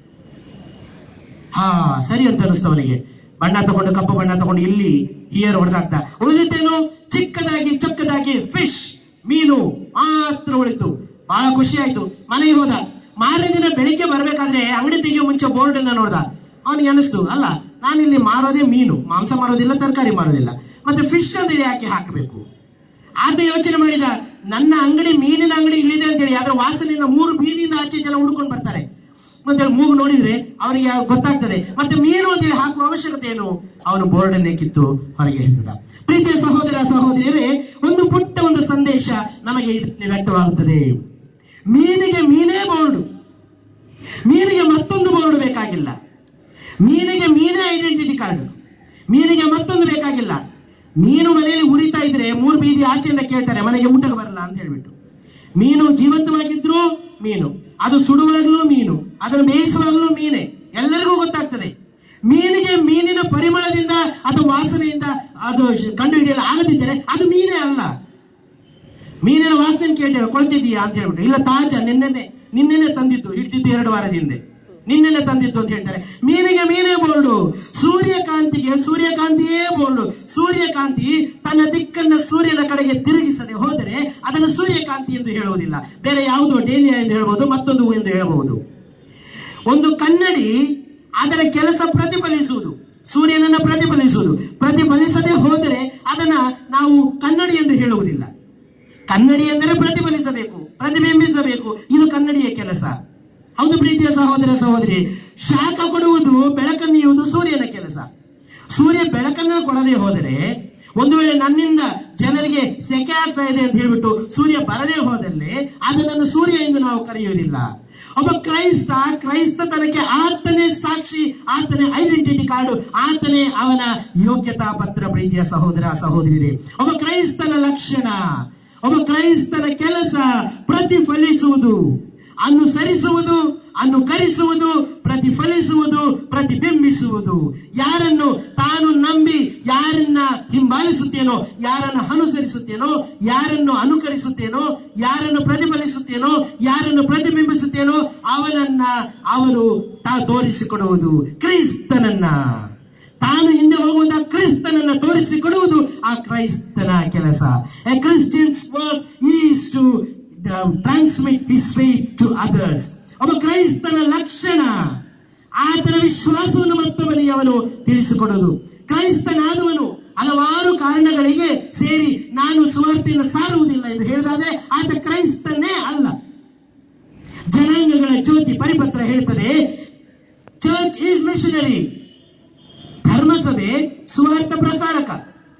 ಹಾ ಸರಿ ಅಂತ ಅನಿಸ್ತು ಅವನಿಗೆ ಬಣ್ಣ ತಗೊಂಡು ಕಪ್ಪು ಬಣ್ಣ ತಗೊಂಡು ಇಲ್ಲಿ ಹಿಯರ್ ಹೊಡೆದಾಕ್ತ ಉಳಿದಿದ್ದೇನು ಚಿಕ್ಕದಾಗಿ ಚೊಕ್ಕದಾಗಿ ಫಿಶ್ ಮೀನು ಮಾತ್ರ ಉಳಿತು ಬಹಳ ಖುಷಿ ಆಯ್ತು ಮನೆಗೆ ಹೋದ ಮಾರನೇ ದಿನ ಬೆಳಿಗ್ಗೆ ಬರ್ಬೇಕಾದ್ರೆ ಅಂಗಡಿ ತೆಗೆಯೋ ಮುಂಚೆ ಬೋರ್ಡ್ ಅನ್ನ ನೋಡ್ದ ಅವನಿಗೆ ಅನಿಸ್ತು ಅಲ್ಲ ನಾನು ಇಲ್ಲಿ ಮಾರೋದೇ ಮೀನು ಮಾಂಸ ಮಾರೋದಿಲ್ಲ ತರಕಾರಿ ಮಾರೋದಿಲ್ಲ ಮತ್ತೆ ಫಿಶ್ ಅಂತ ಯಾಕೆ ಹಾಕಬೇಕು ಆತ ಯೋಚನೆ ಮಾಡಿದ ನನ್ನ ಅಂಗಡಿ ಮೀನಿನ ಅಂಗಡಿ ಇಲ್ಲಿದೆ ಅಂತೇಳಿ ಅದ್ರ ವಾಸನೆಯಿಂದ ಮೂರು ಬೀದಿಯಿಂದ ಆಚೆ ಜನ ಹುಡ್ಕೊಂಡು ಬರ್ತಾರೆ ಮತ್ತೆ ಮೂಗು ನೋಡಿದ್ರೆ ಅವನಿಗೆ ಗೊತ್ತಾಗ್ತದೆ ಮತ್ತೆ ಮೀನು ಅಂತೇಳಿ ಹಾಕುವ ಅವಶ್ಯಕತೆ ಏನು ಅವನು ಬೋರ್ಡ್ ಅನ್ನೇ ಕಿತ್ತು ಹೊರಗೆ ಹೆಸದ ಪ್ರೀತಿಯ ಸಹೋದರ ಸಹೋದರಿಯರೇ ಒಂದು ಪುಟ್ಟ ಒಂದು ಸಂದೇಶ ನಮಗೆ ಇದರಲ್ಲಿ ವ್ಯಕ್ತವಾಗುತ್ತದೆ ಮೀನಿಗೆ ಮೀನೇ ಬೋರ್ಡು ಮೀನಿಗೆ ಮತ್ತೊಂದು ಬೋರ್ಡ್ ಬೇಕಾಗಿಲ್ಲ ಮೀನಿಗೆ ಮೀನೇ ಐಡೆಂಟಿಟಿ ಕಾರ್ಡ್ ಮೀನಿಗೆ ಮತ್ತೊಂದು ಬೇಕಾಗಿಲ್ಲ ಮೀನು ಮನೆಯಲ್ಲಿ ಉರಿತಾ ಇದ್ರೆ ಮೂರು ಬೀದಿ ಆಚೆಯಿಂದ ಕೇಳ್ತಾರೆ ಮನೆಗೆ ಊಟಕ್ಕೆ ಬರಲ್ಲ ಅಂತ ಹೇಳ್ಬಿಟ್ಟು ಮೀನು ಜೀವಂತವಾಗಿದ್ರು ಮೀನು ಅದು ಸುಡುವಾಗಲೂ ಮೀನು ಅದನ್ನು ಬೇಯಿಸುವಾಗಲೂ ಮೀನೇ ಎಲ್ಲರಿಗೂ ಗೊತ್ತಾಗ್ತದೆ ಮೀನಿಗೆ ಮೀನಿನ ಪರಿಮಳದಿಂದ ಅದು ವಾಸನೆಯಿಂದ ಅದು ಶ್- ಕಂಡುಹಿಡಿಯಲು ಆಗದಿದ್ದರೆ ಅದು ಮೀನೇ ಅಲ್ಲ ಮೀನಿನ ವಾಸನೆ ಕೇಳ್ತೇವೆ ಕೊಳ್ತಿದೀಯಾ ಅಂತ ಹೇಳ್ಬಿಟ್ಟು ಇಲ್ಲ ತಾಜಾ ನಿನ್ನೆನೆ ನಿನ್ನೆನೆ ತಂದಿದ್ದು ಹಿಡಿದಿದ್ದು ಎರಡು ವಾರದ ಹಿಂದೆ ನಿನ್ನೆನೆ ತಂದಿದ್ದು ಅಂತ ಹೇಳ್ತಾರೆ ಮೀನಿಗೆ ಮೀನೇ ಬೋರ್ಡು ಸೂರ್ಯಕಾಂತಿಗೆ ಸೂರ್ಯಕಾಂತಿಯೇ ಬೋರ್ಡು ಸೂರ್ಯಕಾಂತಿ ತನ್ನ ದಿಕ್ಕನ್ನ ಸೂರ್ಯನ ಕಡೆಗೆ ತಿರುಗಿಸದೆ ಹೋದರೆ ಅದನ್ನು ಸೂರ್ಯಕಾಂತಿ ಎಂದು ಹೇಳುವುದಿಲ್ಲ ಬೇರೆ ಯಾವುದೋ ಡೇಲಿಯಾ ಎಂದು ಹೇಳಬಹುದು ಮತ್ತೊಂದು ಎಂದು ಹೇಳಬಹುದು ಒಂದು ಕನ್ನಡಿ ಅದರ ಕೆಲಸ ಪ್ರತಿಫಲಿಸುವುದು ಸೂರ್ಯನನ್ನ ಪ್ರತಿಫಲಿಸುವುದು ಪ್ರತಿಫಲಿಸದೆ ಹೋದರೆ ಅದನ್ನ ನಾವು ಕನ್ನಡಿ ಎಂದು ಹೇಳುವುದಿಲ್ಲ ಕನ್ನಡಿ ಎಂದರೆ ಪ್ರತಿಫಲಿಸಬೇಕು ಪ್ರತಿಬಿಂಬಿಸಬೇಕು ಇದು ಕನ್ನಡಿಯ ಕೆಲಸ ಹೌದು ಪ್ರೀತಿಯ ಸಹೋದರ ಸಹೋದರಿ ಶಾಖ ಕೊಡುವುದು ಬೆಳಕನ್ನೀಯುವುದು ಸೂರ್ಯನ ಕೆಲಸ ಸೂರ್ಯ ಬೆಳಕನ್ನು ಕೊಡದೆ ಹೋದರೆ ಒಂದು ವೇಳೆ ನನ್ನಿಂದ ಜನರಿಗೆ ಸೆಕೆ ಆಗ್ತಾ ಇದೆ ಅಂತ ಹೇಳ್ಬಿಟ್ಟು ಸೂರ್ಯ ಬರದೇ ಹೋದಲ್ಲಿ ಅದನ್ನು ಸೂರ್ಯ ಎಂದು ನಾವು ಕರೆಯುವುದಿಲ್ಲ ಒಬ್ಬ ಕ್ರೈಸ್ತ ಕ್ರೈಸ್ತತನಕ್ಕೆ ಆತನೇ ಸಾಕ್ಷಿ ಆತನೇ ಐಡೆಂಟಿಟಿ ಕಾರ್ಡು ಆತನೇ ಅವನ ಯೋಗ್ಯತಾ ಪತ್ರ ಪ್ರೀತಿಯ ಸಹೋದರ ಸಹೋದರಿಯರೇ ಒಬ್ಬ ಕ್ರೈಸ್ತನ ಲಕ್ಷಣ ಒಬ್ಬ ಕ್ರೈಸ್ತನ ಕೆಲಸ ಪ್ರತಿಫಲಿಸುವುದು ಅನುಸರಿಸುವುದು ಅನುಕರಿಸುವುದು ಪ್ರತಿಫಲಿಸುವುದು ಪ್ರತಿಬಿಂಬಿಸುವುದು ಯಾರನ್ನು ತಾನು ನಂಬಿ ಯಾರನ್ನ ಹಿಂಬಾಲಿಸುತ್ತೇನೋ ಯಾರನ್ನು ಅನುಸರಿಸುತ್ತೇನೋ ಯಾರನ್ನು ಅನುಕರಿಸುತ್ತೇನೋ ಯಾರನ್ನು ಪ್ರತಿಫಲಿಸುತ್ತೇನೋ ಯಾರನ್ನು ಪ್ರತಿಬಿಂಬಿಸುತ್ತೇನೋ ಅವನನ್ನ ಅವರು ತಾ ತೋರಿಸಿಕೊಡುವುದು ಕ್ರೈಸ್ತನನ್ನ ತಾನು ಹಿಂದೆ ಹೋಗುವಂತಹ ಕ್ರಿಸ್ತನನ್ನ ತೋರಿಸಿಕೊಡುವುದು ಆ ಕ್ರೈಸ್ತನ ಕೆಲಸ a Christian's work is to transmit his faith to others ಒಬ್ಬ ಕ್ರೈಸ್ತನ ಲಕ್ಷಣ ಆತನ ವಿಶ್ವಾಸವನ್ನು ಮತ್ತೊಬ್ಬನಿಗೆ ಅವನು ತಿಳಿಸಿಕೊಡುವುದು ಕ್ರೈಸ್ತನಾದವನು ಹಲವಾರು ಕಾರಣಗಳಿಗೆ ಸೇರಿ ನಾನು ಸುವಾರ್ತೆಯನ್ನು ಸಾರುವುದಿಲ್ಲ ಎಂದು ಹೇಳಿದಾದ್ರೆ ಆತ ಕ್ರೈಸ್ತನೇ ಅಲ್ಲ ಜನಾಂಗಗಳ ಜ್ಯೋತಿ ಪರಿಪತ್ರ ಹೇಳ್ತದೆ ಚರ್ಚ್ ಈಸ್ ಮಿಷನರಿ ಧರ್ಮಸಭೆ ಸುವಾರ್ಥ ಪ್ರಸಾರಕ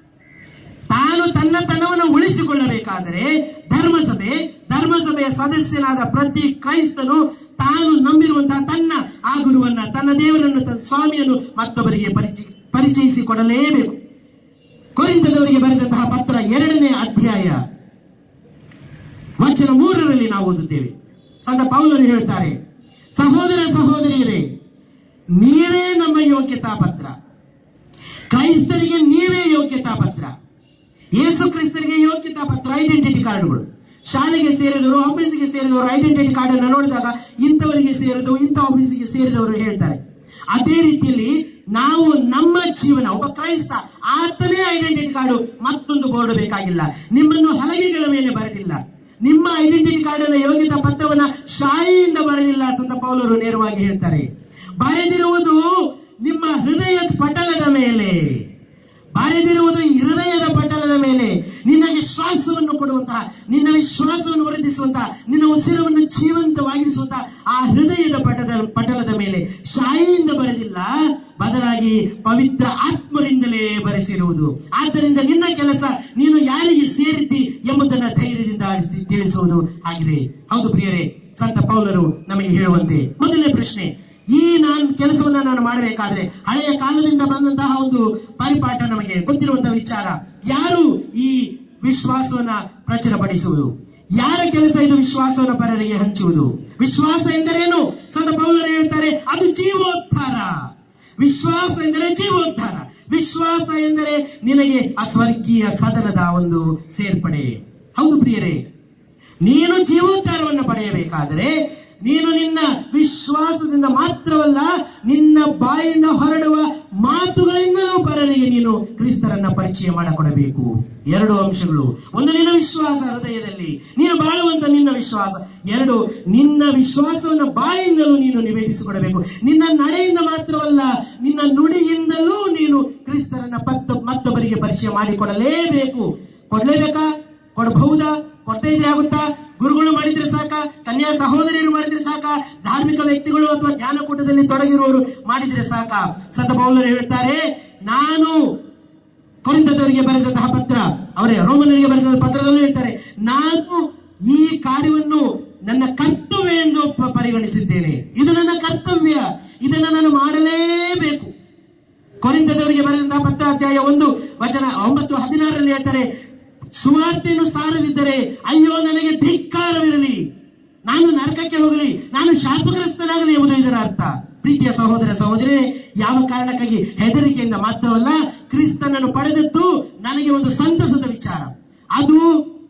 ತಾನು ತನ್ನ ತನವನ್ನು ಉಳಿಸಿಕೊಳ್ಳಬೇಕಾದರೆ ಧರ್ಮಸಭೆ ಧರ್ಮಸಭೆಯ ಸದಸ್ಯನಾದ ಪ್ರತಿ ಕ್ರೈಸ್ತನು ತಾನು ನಂಬಿರುವಂತಹ ತನ್ನ ಆ ಗುರುವನ್ನ ತನ್ನ ದೇವರನ್ನು ತನ್ನ ಸ್ವಾಮಿಯನ್ನು ಮತ್ತೊಬ್ಬರಿಗೆ ಪರಿಚಯ ಪರಿಚಯಿಸಿಕೊಡಲೇಬೇಕು ಕೊರಿಂತದವರಿಗೆ ಬರೆದಂತಹ ಪತ್ರ ಎರಡನೇ ಅಧ್ಯಾಯ ವಚನ ಮೂರರಲ್ಲಿ ನಾವು ಓದುತ್ತೇವೆ ಸಂತ ಪೌಲರು ಹೇಳುತ್ತಾರೆ ಸಹೋದರ ಸಹೋದರಿಯರೇ ನೀವೇ ನಮ್ಮ ಯೋಗ್ಯತಾ ಪತ್ರ ಕ್ರೈಸ್ತರಿಗೆ ನೀವೇ ಯೋಗ್ಯತಾ ಪತ್ರ ಯೇಸು ಕ್ರಿಸ್ತರಿಗೆ ಯೋಗ್ಯತಾ ಪತ್ರ ಐಡೆಂಟಿಟಿ ಕಾರ್ಡ್ಗಳು ಶಾಲೆಗೆ ಸೇರಿದವರು ಆಫೀಸಿಗೆ ಸೇರಿದವರು ಐಡೆಂಟಿಟಿ ಕಾರ್ಡ್ ಅನ್ನು ನೋಡಿದಾಗ ಇಂಥವರಿಗೆ ಸೇರಿದವು ಇಂಥ ಆಫೀಸಿಗೆ ಸೇರಿದವರು ಹೇಳ್ತಾರೆ ಅದೇ ರೀತಿಯಲ್ಲಿ ನಾವು ನಮ್ಮ ಜೀವನ ಒಬ್ಬ ಕ್ರೈಸ್ತ ಆತನೇ ಐಡೆಂಟಿಟಿ ಕಾರ್ಡು ಮತ್ತೊಂದು ಬೋರ್ಡ್ ಬೇಕಾಗಿಲ್ಲ ನಿಮ್ಮನ್ನು ಹಲಗೆಗಳ ಮೇಲೆ ಬರೆದಿಲ್ಲ ನಿಮ್ಮ ಐಡೆಂಟಿಟಿ ಕಾರ್ಡ್ ಅನ್ನ ಯೋಗ್ಯತಾ ಪತ್ರವನ್ನ ಶಾಯಿಯಿಂದ ಬರೆದಿಲ್ಲ ಸಂತ ಪೌಲರು ನೇರವಾಗಿ ಹೇಳ್ತಾರೆ ಬರೆದಿರುವುದು ನಿಮ್ಮ ಹೃದಯದ ಪಟಲದ ಮೇಲೆ ಬರೆದಿರುವುದು ಈ ಹೃದಯದ ಪಟಲದ ಮೇಲೆ ನಿನ್ನ ವಿಶ್ವಾಸವನ್ನು ಕೊಡುವಂತಹ ನಿನ್ನ ವಿಶ್ವಾಸವನ್ನು ವರ್ಧಿಸುವಂತಹ ನಿನ್ನ ಉಸಿರವನ್ನು ಜೀವಂತವಾಗಿರಿಸುವಂತಹ ಆ ಹೃದಯದ ಪಟದ ಪಟಲದ ಮೇಲೆ ಶಾಯಿಯಿಂದ ಬರೆದಿಲ್ಲ ಬದಲಾಗಿ ಪವಿತ್ರ ಆತ್ಮರಿಂದಲೇ ಬರೆಸಿರುವುದು ಆದ್ದರಿಂದ ನಿನ್ನ ಕೆಲಸ ನೀನು ಯಾರಿಗೆ ಸೇರಿದ್ದಿ ಎಂಬುದನ್ನ ಧೈರ್ಯದಿಂದ ಅಳಿಸಿ ತಿಳಿಸುವುದು ಆಗಿದೆ ಹೌದು ಪ್ರಿಯರೇ ಸಂತ ಪೌಲರು ನಮಗೆ ಹೇಳುವಂತೆ ಮೊದಲನೇ ಪ್ರಶ್ನೆ ಈ ನಾನು ಕೆಲಸವನ್ನ ನಾನು ಮಾಡಬೇಕಾದ್ರೆ ಹಳೆಯ ಕಾಲದಿಂದ ಬಂದಂತಹ ಒಂದು ಪರಿಪಾಠ ನಮಗೆ ಗೊತ್ತಿರುವಂತಹ ವಿಚಾರ ಯಾರು ಈ ವಿಶ್ವಾಸವನ್ನ ಪ್ರಚುರಪಡಿಸುವುದು ಯಾರ ಕೆಲಸ ಇದು ವಿಶ್ವಾಸವನ್ನು ಪರರಿಗೆ ಹಂಚುವುದು ವಿಶ್ವಾಸ ಎಂದರೇನು ಸಂತ ಪೌಲರು ಹೇಳ್ತಾರೆ ಅದು ಜೀವೋದ್ಧಾರ ವಿಶ್ವಾಸ ಎಂದರೆ ಜೀವೋದ್ಧಾರ ವಿಶ್ವಾಸ ಎಂದರೆ ನಿನಗೆ ಆ ಸ್ವರ್ಗೀಯ ಸದನದ ಒಂದು ಸೇರ್ಪಡೆ ಹೌದು ಪ್ರಿಯರೇ ನೀನು ಜೀವೋದ್ಧಾರವನ್ನು ಪಡೆಯಬೇಕಾದರೆ ನೀನು ನಿನ್ನ ವಿಶ್ವಾಸದಿಂದ ಮಾತ್ರವಲ್ಲ ನಿನ್ನ ಬಾಯಿಂದ ಹೊರಡುವ ಮಾತುಗಳಿಂದಲೂ ಪರರಿಗೆ ನೀನು ಕ್ರಿಸ್ತರನ್ನ ಪರಿಚಯ ಮಾಡಿಕೊಡಬೇಕು ಎರಡು ಅಂಶಗಳು ಒಂದು ನಿನ್ನ ವಿಶ್ವಾಸ ಹೃದಯದಲ್ಲಿ ನೀನು ಬಾಳುವಂತ ನಿನ್ನ ವಿಶ್ವಾಸ ಎರಡು ನಿನ್ನ ವಿಶ್ವಾಸವನ್ನು ಬಾಯಿಂದಲೂ ನೀನು ನಿವೇದಿಸಿಕೊಡಬೇಕು ನಿನ್ನ ನಡೆಯಿಂದ ಮಾತ್ರವಲ್ಲ ನಿನ್ನ ನುಡಿಯಿಂದಲೂ ನೀನು ಕ್ರಿಸ್ತರನ್ನ ಪತ್ತ ಮತ್ತೊಬ್ಬರಿಗೆ ಪರಿಚಯ ಮಾಡಿಕೊಡಲೇಬೇಕು ಕೊಡ್ಲೇಬೇಕಾ ಕೊಡಬಹುದಾ ಕೊಡ್ತಾ ಇದ್ರೆ ಆಗುತ್ತಾ ಗುರುಗಳು ಮಾಡಿದ್ರೆ ಸಾಕ ಕನ್ಯಾ ಸಹೋದರಿಯರು ಮಾಡಿದ್ರೆ ಸಾಕ ಧಾರ್ಮಿಕ ವ್ಯಕ್ತಿಗಳು ಅಥವಾ ಧ್ಯಾನಕೂಟದಲ್ಲಿ ತೊಡಗಿರುವವರು ಮಾಡಿದ್ರೆ ಸಾಕ ಸಂತ ಪೌಲರು ಹೇಳ್ತಾರೆ ನಾನು ಕೊರಿಂತದವರಿಗೆ ಬರೆದಂತಹ ಪತ್ರ ಅವರೇ ರೋಮನರಿಗೆ ಬರೆದ ಪತ್ರದಲ್ಲೂ ಹೇಳ್ತಾರೆ ನಾನು ಈ ಕಾರ್ಯವನ್ನು ನನ್ನ ಕರ್ತವ್ಯ ಎಂದು ಪ- ಪರಿಗಣಿಸಿದ್ದೇನೆ ಇದು ನನ್ನ ಕರ್ತವ್ಯ ಇದನ್ನು ನಾನು ಮಾಡಲೇಬೇಕು ಕೊರಿಂದದವರಿಗೆ ಬರೆದಂತಹ ಪತ್ರಾಧ್ಯಾಯ ಒಂದು ವಚನ ಒಂಬತ್ತು ಹದಿನಾರರಲ್ಲಿ ಹೇಳ್ತಾರೆ ಸುವಾರ್ತೆಯನ್ನು ಸಾರದಿದ್ದರೆ ಅಯ್ಯೋ ನನಗೆ ಧಿಕ್ಕಾರವಿರಲಿ ನಾನು ನರಕಕ್ಕೆ ಹೋಗಲಿ ನಾನು ಶಾಪಗ್ರಸ್ತನಾಗಲಿ ಎಂಬುದು ಇದರ ಅರ್ಥ ಪ್ರೀತಿಯ ಸಹೋದರ ಸಹೋದರಿ ಯಾವ ಕಾರಣಕ್ಕಾಗಿ ಹೆದರಿಕೆಯಿಂದ ಮಾತ್ರವಲ್ಲ ಕ್ರಿಸ್ತನನ್ನು ಪಡೆದದ್ದು ನನಗೆ ಒಂದು ಸಂತಸದ ವಿಚಾರ ಅದು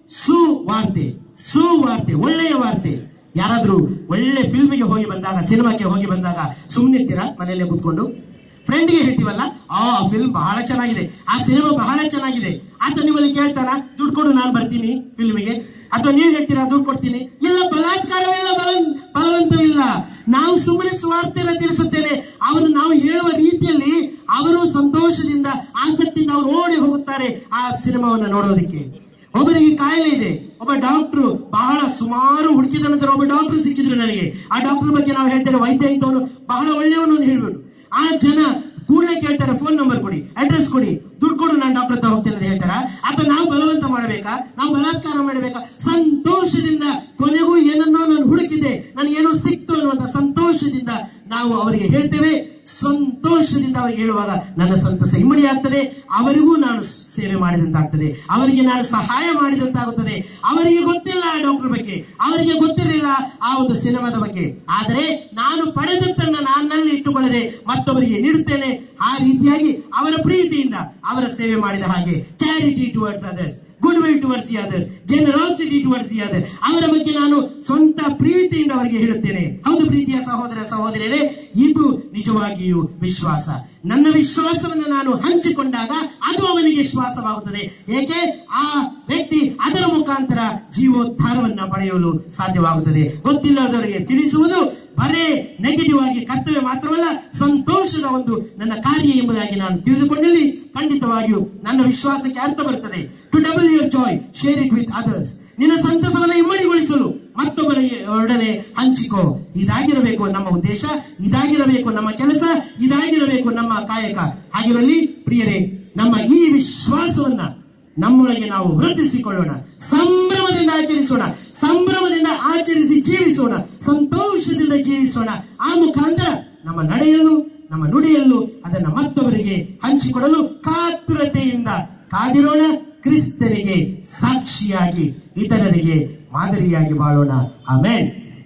ಸುವಾರ್ತೆ ಸುವಾರ್ತೆ ಒಳ್ಳೆಯ ವಾರ್ತೆ ಯಾರಾದ್ರೂ ಒಳ್ಳೆ ಫಿಲ್ಮಿಗೆ ಹೋಗಿ ಬಂದಾಗ ಸಿನಿಮಾಕ್ಕೆ ಹೋಗಿ ಬಂದಾಗ ಸುಮ್ಮನಿರ್ತೀರಾ ಮನೆಯಲ್ಲೇ ಕೂತ್ಕೊಂಡು ಫ್ರೆಂಡ್ಗೆ ಹೇಳ್ತೀವಲ್ಲ ಆ ಫಿಲ್ಮ್ ಬಹಳ ಚೆನ್ನಾಗಿದೆ ಆ ಸಿನಿಮಾ ಬಹಳ ಚೆನ್ನಾಗಿದೆ ಆತ ನಿಮ್ಮಲ್ಲಿ ಕೇಳ್ತಾರ ದುಡ್ಡು ಕೊಡು ನಾನು ಬರ್ತೀನಿ ಫಿಲ್ಮಿಗೆ ಅಥವಾ ನೀವು ಹೇಳ್ತೀರಾ ದುಡ್ಡು ಕೊಡ್ತೀನಿ ಇಲ್ಲ ಬಲಾತ್ಕಾರವಿಲ್ಲ ಬಲ ಬಲವಂತವಿಲ್ಲ ನಾವು ಸುಮ್ಮನೆ ಸ್ವಾರ್ಥೆಯನ್ನು ತಿಳಿಸುತ್ತೇನೆ ಅವರು ನಾವು ಹೇಳುವ ರೀತಿಯಲ್ಲಿ ಅವರು ಸಂತೋಷದಿಂದ ಆಸಕ್ತಿಯಿಂದ ಅವರು ಓಡಿ ಹೋಗುತ್ತಾರೆ ಆ ಸಿನಿಮಾವನ್ನು ನೋಡೋದಕ್ಕೆ ಒಬ್ಬರಿಗೆ ಕಾಯಿಲೆ ಇದೆ ಒಬ್ಬ ಡಾಕ್ಟ್ರು ಬಹಳ ಸುಮಾರು ಹುಡುಕಿದ ನಂತರ ಒಬ್ಬ ಡಾಕ್ಟರ್ ಸಿಕ್ಕಿದ್ರು ನನಗೆ ಆ ಡಾಕ್ಟರ್ ಬಗ್ಗೆ ನಾವು ಹೇಳ್ತೇವೆ ವೈದ್ಯ ಇದ್ದವನು ಬಹಳ ಒಳ್ಳೆಯವನು ಅಂತ ಹೇಳ್ಬಿಟ್ಟು ಆ ಜನ ಕೂಡಲೇ ಕೇಳ್ತಾರೆ ಫೋನ್ ನಂಬರ್ ಕೊಡಿ ಅಡ್ರೆಸ್ ಕೊಡಿ ದುಡ್ಡು ಕೊಡು ನಾನು ಡಾಕ್ಟರ್ ಹತ್ರ ಹೋಗ್ತೇನೆ ಅಂತ ಹೇಳ್ತಾರ ಅಥವಾ ನಾವು ಬಲವಂತ ಮಾಡಬೇಕಾ ನಾವು ಬಲಾತ್ಕಾರ ಮಾಡಬೇಕಾ ಸಂತೋಷದಿಂದ ಕೊನೆಗೂ ಏನನ್ನೋ ನಾನು ಹುಡುಕಿದೆ ನನಗೇನೋ ಸಿಕ್ತು ಅನ್ನುವಂತ ಸಂತೋಷದಿಂದ ನಾವು ಅವರಿಗೆ ಹೇಳ್ತೇವೆ ಸಂತೋಷದಿಂದ ಅವರಿಗೆ ಹೇಳುವಾಗ ನನ್ನ ಸಂತಸ ಇಮ್ಮಡಿ ಆಗ್ತದೆ ಅವರಿಗೂ ನಾನು ಸೇವೆ ಮಾಡಿದಂತಾಗ್ತದೆ ಅವರಿಗೆ ನಾನು ಸಹಾಯ ಮಾಡಿದಂತಾಗುತ್ತದೆ ಅವರಿಗೆ ಗೊತ್ತಿಲ್ಲ ಆ ಡಾಕ್ಟರ್ ಬಗ್ಗೆ ಅವರಿಗೆ ಗೊತ್ತಿರಲಿಲ್ಲ ಆ ಒಂದು ಸಿನಿಮಾದ ಬಗ್ಗೆ ಆದರೆ ನಾನು ಪಡೆದದ್ದನ್ನ ನನ್ನಲ್ಲಿ ಇಟ್ಟುಕೊಳ್ಳದೆ ಮತ್ತೊಬ್ಬರಿಗೆ ನೀಡುತ್ತೇನೆ ಆ ರೀತಿಯಾಗಿ ಅವರ ಪ್ರೀತಿಯಿಂದ ಅವರ ಸೇವೆ ಮಾಡಿದ ಹಾಗೆ charity towards others good will towards the others generosity towards the other ಅವರ ಬಗ್ಗೆ ನಾನು ಸ್ವಂತ ಪ್ರೀತಿಯಿಂದ ಅವರಿಗೆ ಹೇಳುತ್ತೇನೆ ಹೌದು ಪ್ರೀತಿಯ ಸಹೋದರ ಸಹೋದರಿಯರೇ ಇದು ನಿಜವಾಗಿಯೂ ವಿಶ್ವಾಸ ನನ್ನ ವಿಶ್ವಾಸವನ್ನು ನಾನು ಹಂಚಿಕೊಂಡಾಗ ಅದು ಅವನಿಗೆ ಶ್ವಾಸವಾಗುತ್ತದೆ ಏಕೆ ಆ ವ್ಯಕ್ತಿ ಅದರ ಮುಖಾಂತರ ಜೀವೋದ್ಧಾರವನ್ನ ಪಡೆಯಲು ಸಾಧ್ಯವಾಗುತ್ತದೆ ಗೊತ್ತಿಲ್ಲದವರಿಗೆ ತಿಳಿಸುವುದು ಬರೇ ನೆಗೆಟಿವ್ ಆಗಿ ಕರ್ತವ್ಯ ಮಾತ್ರವಲ್ಲ ಸಂತೋಷದ ಒಂದು ನನ್ನ ಕಾರ್ಯ ಎಂಬುದಾಗಿ ನಾನು ತಿಳಿದುಕೊಂಡಲ್ಲಿ ಖಂಡಿತವಾಗಿಯೂ ನನ್ನ ವಿಶ್ವಾಸಕ್ಕೆ ಅರ್ಥ ಬರುತ್ತದೆ to double your joy share it with others ನಿನ್ನ ಸಂತಸವನ್ನು ಇಮ್ಮಡಿಗೊಳಿಸಲು ಮತ್ತೊಬ್ಬರ ಒಡನೆ ಹಂಚಿಕೋ ಇದಾಗಿರಬೇಕು ನಮ್ಮ ಉದ್ದೇಶ ಇದಾಗಿರಬೇಕು ನಮ್ಮ ಕೆಲಸ ಇದಾಗಿರಬೇಕು ನಮ್ಮ ಕಾಯಕ ಹಾಗಿರಲಿ ಪ್ರಿಯರೇ ನಮ್ಮ ಈ ವಿಶ್ವಾಸವನ್ನ ನಮ್ಮೊಳಗೆ ನಾವು ವೃದ್ಧಿಸಿಕೊಳ್ಳೋಣ ಸಂಭ್ರಮದಿಂದ ಆಚರಿಸೋಣ ಸಂಭ್ರಮದಿಂದ ಆಚರಿಸಿ ಜೀವಿಸೋಣ ಸಂತೋಷದಿಂದ ಜೀವಿಸೋಣ ಆ ಮುಖಾಂತರ ನಮ್ಮ ನಡೆಯಲು ನಮ್ಮ ನುಡಿಯಲು ಅದನ್ನ ಮತ್ತೊಬ್ಬರಿಗೆ ಹಂಚಿಕೊಡಲು ಕಾತುರತೆಯಿಂದ ಕಾದಿರೋಣ ಕ್ರಿಸ್ತನಿಗೆ ಸಾಕ್ಷಿಯಾಗಿ ಇತರರಿಗೆ ಮಾದರಿಯಾಗಿ ಬಾಳೋಣ ಆಮೇನ್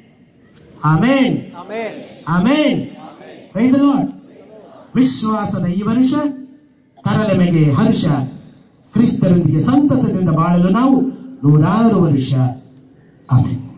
ಆಮೇನ್ Amen. Amen Praise the Lord. ವಿಶ್ವಾಸದ ಈ ವರ್ಷ ತರಲೆಮೆಗೆ ಹರ್ಷ ಕ್ರಿಸ್ತರೊಂದಿಗೆ ಸಂತಸದಿಂದ ಬಾಳಲು ನಾವು ನೂರಾರು ವರ್ಷ ಆಮೇನ್